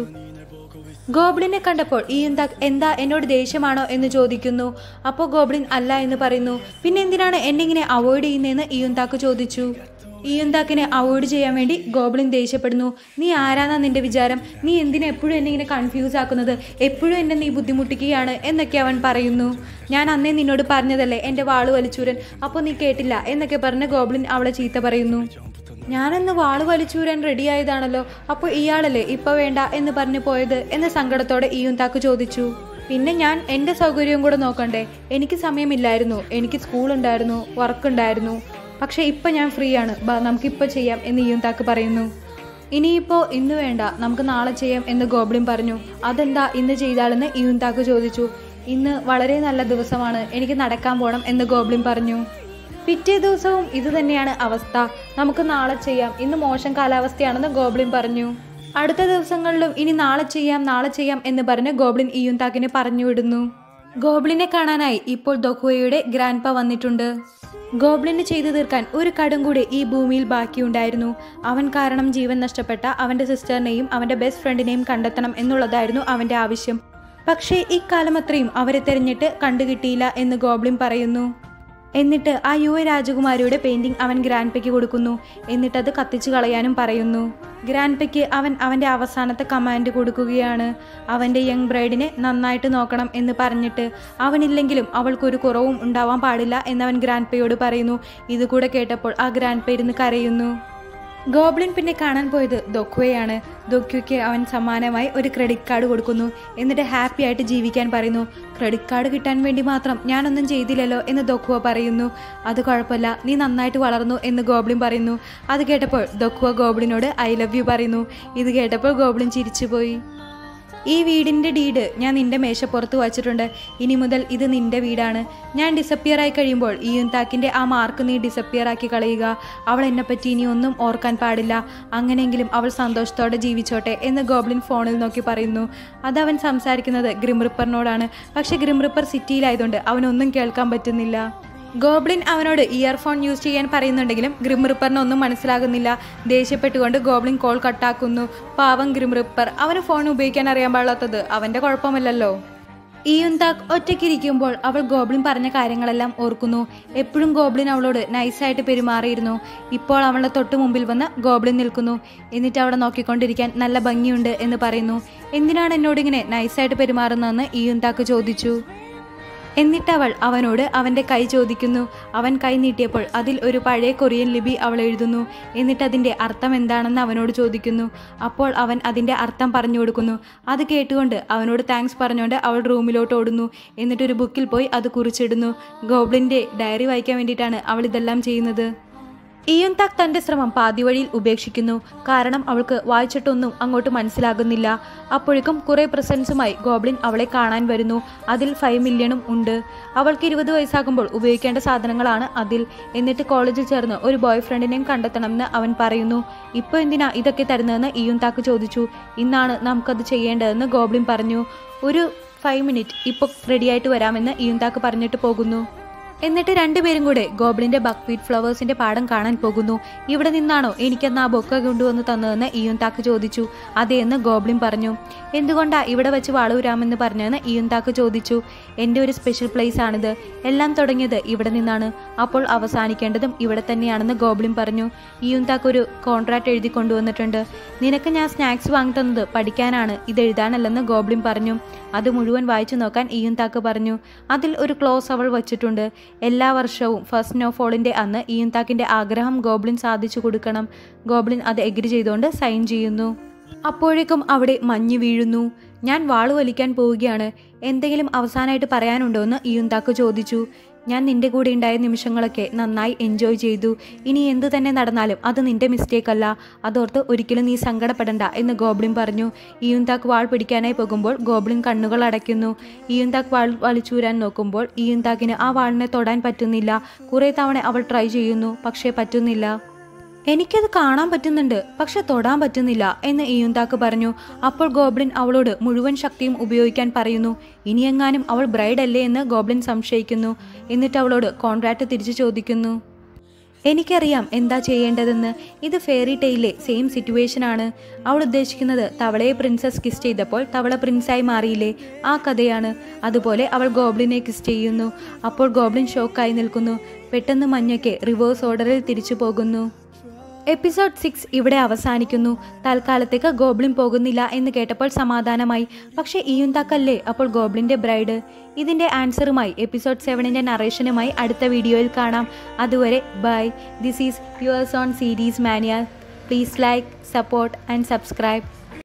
ഗോബ്ലിനെ കണ്ടപ്പോൾ ഈയുന്താക്ക് എന്താ എന്നോട് ദേഷ്യമാണോ എന്ന് ചോദിക്കുന്നു അപ്പോൾ ഗോബ്ലിൻ അല്ല എന്ന് പറയുന്നു പിന്നെ എന്തിനാണ് എന്നെ ഇങ്ങനെ അവോയ്ഡ് ചെയ്യുന്നതെന്ന് ഈയുന്താക്ക് ചോദിച്ചു ഈയുന്താക്കിനെ അവോയ്ഡ് ചെയ്യാൻ വേണ്ടി ഗോബ്ലിൻ ദേഷ്യപ്പെടുന്നു നീ ആരാന്നാ നിന്റെ വിചാരം നീ എന്തിനാ എപ്പോഴും എന്നെ ഇങ്ങനെ കൺഫ്യൂസ് ആക്കുന്നത് എപ്പോഴും എന്നെ നീ ബുദ്ധിമുട്ടിക്കുകയാണ് എന്നൊക്കെ അവൻ പറയുന്നു ഞാൻ അന്നേ നിന്നോട് പറഞ്ഞതല്ലേ എൻ്റെ വാള് വലിച്ചൂരൻ അപ്പോൾ നീ കേട്ടില്ല എന്നൊക്കെ പറഞ്ഞ് ഗോബ്ലിൻ അവളെ ചീത്ത പറയുന്നു ഞാനെന്ന് വാള് വലിച്ചൂരാൻ റെഡിയായതാണല്ലോ അപ്പോൾ ഇയാളല്ലേ ഇപ്പൊ വേണ്ട എന്ന് പറഞ്ഞു പോയത് എന്ന സങ്കടത്തോടെ ഈയുന്താക്ക് ചോദിച്ചു പിന്നെ ഞാൻ എൻ്റെ സൗകര്യവും കൂടെ നോക്കണ്ടേ എനിക്ക് സമയമില്ലായിരുന്നു എനിക്ക് സ്കൂൾ ഉണ്ടായിരുന്നു വർക്ക് ഉണ്ടായിരുന്നു പക്ഷെ ഇപ്പം ഞാൻ ഫ്രീ ആണ് ബാ നമുക്കിപ്പോൾ ചെയ്യാം എന്ന് ഈയുന്താക്ക് പറയുന്നു ഇനിയിപ്പോൾ ഇന്ന് വേണ്ട നമുക്ക് നാളെ ചെയ്യാം എന്ന് ഗോബ്ലിൻ പറഞ്ഞു അതെന്താ ഇന്ന് ചെയ്താലെന്ന് ഈയുന്താക്ക് ചോദിച്ചു ഇന്ന് വളരെ നല്ല ദിവസമാണ് എനിക്ക് നടക്കാൻ പോകണം എന്ന് ഗോബ്ലിൻ പറഞ്ഞു പിറ്റേ ദിവസവും ഇത് തന്നെയാണ് അവസ്ഥ നമുക്ക് നാളെ ചെയ്യാം ഇന്ന് മോശം കാലാവസ്ഥയാണെന്ന് ഗോബ്ലിൻ പറഞ്ഞു അടുത്ത ദിവസങ്ങളിലും ഇനി നാളെ ചെയ്യാം നാളെ ചെയ്യാം എന്ന് പറഞ്ഞ് ഗോബ്ലിൻ ഇയുന്താക്കിനെ പറഞ്ഞു വിടുന്നു ഗോബ്ലിനെ കാണാനായി ഇപ്പോൾ ദൊഹുവയുടെ ഗ്രാൻഡ്പ വന്നിട്ടുണ്ട് ഗോബ്ലിന് ചെയ്തു തീർക്കാൻ ഒരു കടും കൂടി ഈ ഭൂമിയിൽ ബാക്കിയുണ്ടായിരുന്നു അവൻ കാരണം ജീവൻ നഷ്ടപ്പെട്ട അവന്റെ സിസ്റ്ററിനെയും അവന്റെ ബെസ്റ്റ് ഫ്രണ്ടിനെയും കണ്ടെത്തണം എന്നുള്ളതായിരുന്നു അവന്റെ ആവശ്യം പക്ഷേ ഇക്കാലം അത്രയും അവരെ തെരഞ്ഞിട്ട് കണ്ടുകിട്ടിയില്ല എന്ന് ഗോബ്ലിൻ പറയുന്നു എന്നിട്ട് ആ യുവ രാജകുമാരിയുടെ പെയിന്റിംഗ് അവൻ ഗ്രാൻഡ്പയ്ക്ക് കൊടുക്കുന്നു എന്നിട്ട് അത് കത്തിച്ചു കളയാനും പറയുന്നു ഗ്രാൻഡ്പയ്ക്ക് അവൻ അവൻ്റെ അവസാനത്തെ കമാൻഡ് കൊടുക്കുകയാണ് അവൻ്റെ യങ് ബ്രൈഡിനെ നന്നായിട്ട് നോക്കണം എന്ന് പറഞ്ഞിട്ട് അവനില്ലെങ്കിലും അവൾക്കൊരു കുറവും ഉണ്ടാവാൻ പാടില്ല എന്നവൻ ഗ്രാൻഡ്പയോട് പറയുന്നു ഇതുകൂടെ കേട്ടപ്പോൾ ആ ഗ്രാൻഡ്പ ഇരുന്ന് കരയുന്നു ഗോബ്ലിൻ പിന്നെ കാണാൻ പോയത് ദൊക്വയാണ് ദൊക്വയ്ക്ക് അവൻ സമ്മാനമായി ഒരു ക്രെഡിറ്റ് കാർഡ് കൊടുക്കുന്നു എന്നിട്ട് ഹാപ്പി ആയിട്ട് ജീവിക്കാൻ പറയുന്നു ക്രെഡിറ്റ് കാർഡ് കിട്ടാൻ വേണ്ടി മാത്രം ഞാനൊന്നും ചെയ്തില്ലല്ലോ എന്ന് ദൊക്വ പറയുന്നു അത് കുഴപ്പമില്ല നീ നന്നായിട്ട് വളർന്നു എന്ന് ഗോബ്ലിൻ പറയുന്നു അത് കേട്ടപ്പോൾ ദൊക്വ ഗോബ്ലിനോട് ഐ ലവ് യു പറയുന്നു ഇത് കേട്ടപ്പോൾ ഗോബ്ലിൻ ചിരിച്ചുപോയി ഈ വീടിൻ്റെ ഡീഡ് ഞാൻ നിന്റെ മേശപ്പുറത്ത് വച്ചിട്ടുണ്ട് ഇനി മുതൽ ഇത് നിന്റെ വീടാണ് ഞാൻ ഡിസപ്പിയർ ആയി കഴിയുമ്പോൾ ഈ യുന്താക്കിൻ്റെ ആ മാർക്ക് നീ ഡിസപ്പിയർ ആക്കി കളയുക അവൾ എന്നെപ്പറ്റി ഇനി ഒന്നും ഓർക്കാൻ പാടില്ല അങ്ങനെയെങ്കിലും അവൾ സന്തോഷത്തോടെ ജീവിച്ചോട്ടെ എന്ന് ഗോബ്ലിൻ ഫോണിൽ നോക്കി പറയുന്നു അതവൻ സംസാരിക്കുന്നത് ഗ്രിംറിപ്പറിനോടാണ് പക്ഷെ ഗ്രിംറിപ്പർ സിറ്റിയിലായതുകൊണ്ട് അവനൊന്നും കേൾക്കാൻ പറ്റുന്നില്ല ഗോബ്ലിൻ അവനോട് ഇയർഫോൺ യൂസ് ചെയ്യാൻ പറയുന്നുണ്ടെങ്കിലും ഗ്രിംറിപ്പറിന് ഒന്നും മനസ്സിലാകുന്നില്ല ദേഷ്യപ്പെട്ടുകൊണ്ട് ഗോബ്ലിൻ കോൾ കട്ടാക്കുന്നു പാവം ഗ്രിംറിപ്പർ അവന് ഫോൺ ഉപയോഗിക്കാൻ അറിയാൻ പാടില്ലാത്തത് അവന്റെ കുഴപ്പമല്ലല്ലോ ഈയുന്താക്ക് ഒറ്റയ്ക്കിരിക്കുമ്പോൾ അവൾ ഗോബ്ലിൻ പറഞ്ഞ കാര്യങ്ങളെല്ലാം ഓർക്കുന്നു എപ്പോഴും ഗോബ്ലിൻ അവളോട് നൈസായിട്ട് പെരുമാറിയിരുന്നു ഇപ്പോൾ അവളുടെ തൊട്ടു മുമ്പിൽ വന്ന് ഗോബ്ലിൻ നിൽക്കുന്നു എന്നിട്ട് അവിടെ നോക്കിക്കൊണ്ടിരിക്കാൻ നല്ല ഭംഗിയുണ്ട് എന്ന് പറയുന്നു എന്തിനാണ് എന്നോട് ഇങ്ങനെ നൈസായിട്ട് പെരുമാറുന്നതെന്ന് ഈയുന്താക്ക് ചോദിച്ചു എന്നിട്ടവൾ അവനോട് അവൻ്റെ കൈ ചോദിക്കുന്നു അവൻ കൈ നീട്ടിയപ്പോൾ അതിൽ ഒരു പഴയ കൊറിയൻ ലിപി അവൾ എഴുതുന്നു എന്നിട്ട് അതിൻ്റെ അർത്ഥം എന്താണെന്ന് അവനോട് ചോദിക്കുന്നു അപ്പോൾ അവൻ അതിൻ്റെ അർത്ഥം പറഞ്ഞു കൊടുക്കുന്നു അത് കേട്ടുകൊണ്ട് അവനോട് താങ്ക്സ് പറഞ്ഞുകൊണ്ട് അവൾ റൂമിലോട്ട് ഓടുന്നു എന്നിട്ട് ഒരു ബുക്കിൽ പോയി അത് കുറിച്ചിടുന്നു ഗോബ്ലിൻ്റെ ഡയറി വായിക്കാൻ വേണ്ടിയിട്ടാണ് അവൾ ഇതെല്ലാം ചെയ്യുന്നത് ഇയുൻതാക് തന്റെ ശ്രമം പാതിവഴിയിൽ ഉപേക്ഷിക്കുന്നു കാരണം അവൾക്ക് വായിച്ചിട്ടൊന്നും അങ്ങോട്ട് മനസ്സിലാകുന്നില്ല അപ്പോഴേക്കും കുറെ പ്രസൻസുമായി ഗോബ്ലിൻ അവളെ കാണാൻ വരുന്നു അതിൽ ഫൈവ് മില്യണും ഉണ്ട് അവൾക്ക് ഇരുപത് വയസ്സാകുമ്പോൾ ഉപയോഗിക്കേണ്ട സാധനങ്ങളാണ് അതിൽ എന്നിട്ട് കോളേജിൽ ചേർന്ന് ഒരു ബോയ് ഫ്രണ്ടിനെയും കണ്ടെത്തണമെന്ന് അവൻ പറയുന്നു ഇപ്പോൾ എന്തിനാ ഇതൊക്കെ തരുന്നതെന്ന് ഇയുൻതാക്ക് ചോദിച്ചു ഇന്നാണ് നമുക്കത് ചെയ്യേണ്ടതെന്ന് ഗോബ്ലിൻ പറഞ്ഞു ഒരു ഫൈവ് മിനിറ്റ് ഇപ്പോൾ റെഡിയായിട്ട് വരാമെന്ന് ഇയുൻതാക്ക് പറഞ്ഞിട്ട് പോകുന്നു എന്നിട്ട് രണ്ടുപേരും കൂടെ ഗോബ്ലിന്റെ ബക്വീറ്റ് ഫ്ലവേഴ്സിന്റെ പാടം കാണാൻ പോകുന്നു ഇവിടെ നിന്നാണോ എനിക്കെന്ന് ആ ബൊക്ക കൊണ്ടുവന്ന് തന്നതെന്ന് ഇയുൻതാക്ക് ചോദിച്ചു അതേന്ന് ഗോബ്ലിൻ പറഞ്ഞു എന്തുകൊണ്ടാ ഇവിടെ വെച്ച് വാളൂരാമെന്ന് പറഞ്ഞതെന്ന് ഇയുൻതാക്ക് ചോദിച്ചു എൻ്റെ ഒരു സ്പെഷ്യൽ പ്ലേസ് ആണിത് എല്ലാം തുടങ്ങിയത് ഇവിടെ നിന്നാണ് അപ്പോൾ അവസാനിക്കേണ്ടതും ഇവിടെ തന്നെയാണെന്ന് ഗോബ്ലിൻ പറഞ്ഞു ഇയുൻതാക്ക് ഒരു കോൺട്രാക്ട് എഴുതി കൊണ്ടുവന്നിട്ടുണ്ട് നിനക്ക് ഞാൻ സ്നാക്സ് വാങ്ങി തന്നത് പഠിക്കാനാണ് ഇത് എഴുതാനല്ലെന്ന് ഗോബ്ലിൻ പറഞ്ഞു അത് മുഴുവൻ വായിച്ചു നോക്കാൻ ഇയുൻതാക്ക് പറഞ്ഞു അതിൽ ഒരു ക്ലോസ് അവൾ വച്ചിട്ടുണ്ട് എല്ലാ വർഷവും ഫസ്റ്റ് നോഫോളിൻ്റെ അന്ന് ഇയുൻതാക്കിൻ്റെ ആഗ്രഹം ഗോബ്ലിൻ സാധിച്ചു കൊടുക്കണം ഗോബ്ലിൻ അത് എഗ്രി ചെയ്തുകൊണ്ട് സൈൻ ചെയ്യുന്നു അപ്പോഴേക്കും അവിടെ മഞ്ഞ് വീഴുന്നു ഞാൻ വാള് വലിക്കാൻ പോവുകയാണ് എന്തെങ്കിലും അവസാനമായിട്ട് പറയാനുണ്ടോ എന്ന് ഇയുന്താക്ക് ചോദിച്ചു ഞാൻ നിന്റെ കൂടെ ഉണ്ടായ നിമിഷങ്ങളൊക്കെ നന്നായി എൻജോയ് ചെയ്തു ഇനി എന്തു തന്നെ നടന്നാലും അത് നിന്റെ മിസ്റ്റേക്ക് അല്ല അതോർത്ത് ഒരിക്കലും നീ സങ്കടപ്പെടണ്ട എന്ന് ഗോബ്ലിൻ പറഞ്ഞു ഇയുന്താക്ക് വാൾ പിടിക്കാനായി പോകുമ്പോൾ ഗോബ്ലിൻ കണ്ണുകൾ അടയ്ക്കുന്നു ഇയുന്താക്ക് വാൾ വലിച്ചൂരാൻ നോക്കുമ്പോൾ ഇയുന്താക്കിന് ആ വാളിനെ തൊടാൻ പറ്റുന്നില്ല കുറേ തവണ അവൾ ട്രൈ ചെയ്യുന്നു പക്ഷേ പറ്റുന്നില്ല എനിക്കത് കാണാൻ പറ്റുന്നുണ്ട് പക്ഷെ തൊടാൻ പറ്റുന്നില്ല എന്ന് ഇയുന്താക്ക് പറഞ്ഞു അപ്പോൾ ഗോബ്ലിൻ അവളോട് മുഴുവൻ ശക്തിയും ഉപയോഗിക്കാൻ പറയുന്നു ഇനിയെങ്ങാനും അവൾ ബ്രൈഡ് അല്ലേ എന്ന് ഗോബ്ലിൻ സംശയിക്കുന്നു എന്നിട്ട് അവളോട് കോൺട്രാക്ട് തിരിച്ചു ചോദിക്കുന്നു എനിക്കറിയാം എന്താ ചെയ്യേണ്ടതെന്ന് ഇത് ഫെയറി ടെയിലെ സെയിം സിറ്റുവേഷൻ ആണ് അവൾ ഉദ്ദേശിക്കുന്നത് തവളയെ പ്രിൻസസ് കിസ് ചെയ്തപ്പോൾ തവള പ്രിൻസായി മാറിയില്ലേ ആ കഥയാണ് അതുപോലെ അവൾ ഗോബ്ലിനെ കിസ് ചെയ്യുന്നു അപ്പോൾ ഗോബ്ലിൻ ഷോക്കായി നിൽക്കുന്നു പെട്ടെന്ന് മഞ്ഞയ്ക്ക് റിവേഴ്സ് ഓർഡറിൽ തിരിച്ചു പോകുന്നു എപ്പിസോഡ് സിക്സ് ഇവിടെ അവസാനിക്കുന്നു തൽക്കാലത്തേക്ക് ഗോബ്ലിൻ പോകുന്നില്ല എന്ന് കേട്ടപ്പോൾ സമാധാനമായി പക്ഷേ ഇയുന്താക്കല്ലേ അപ്പോൾ ഗോബ്ലിൻ്റെ ബ്രൈഡ് ഇതിൻ്റെ ആൻസറുമായി എപ്പിസോഡ് സെവനിൻ്റെ നറേഷനുമായി അടുത്ത വീഡിയോയിൽ കാണാം അതുവരെ bye this is yours own Series Mania please like support and subscribe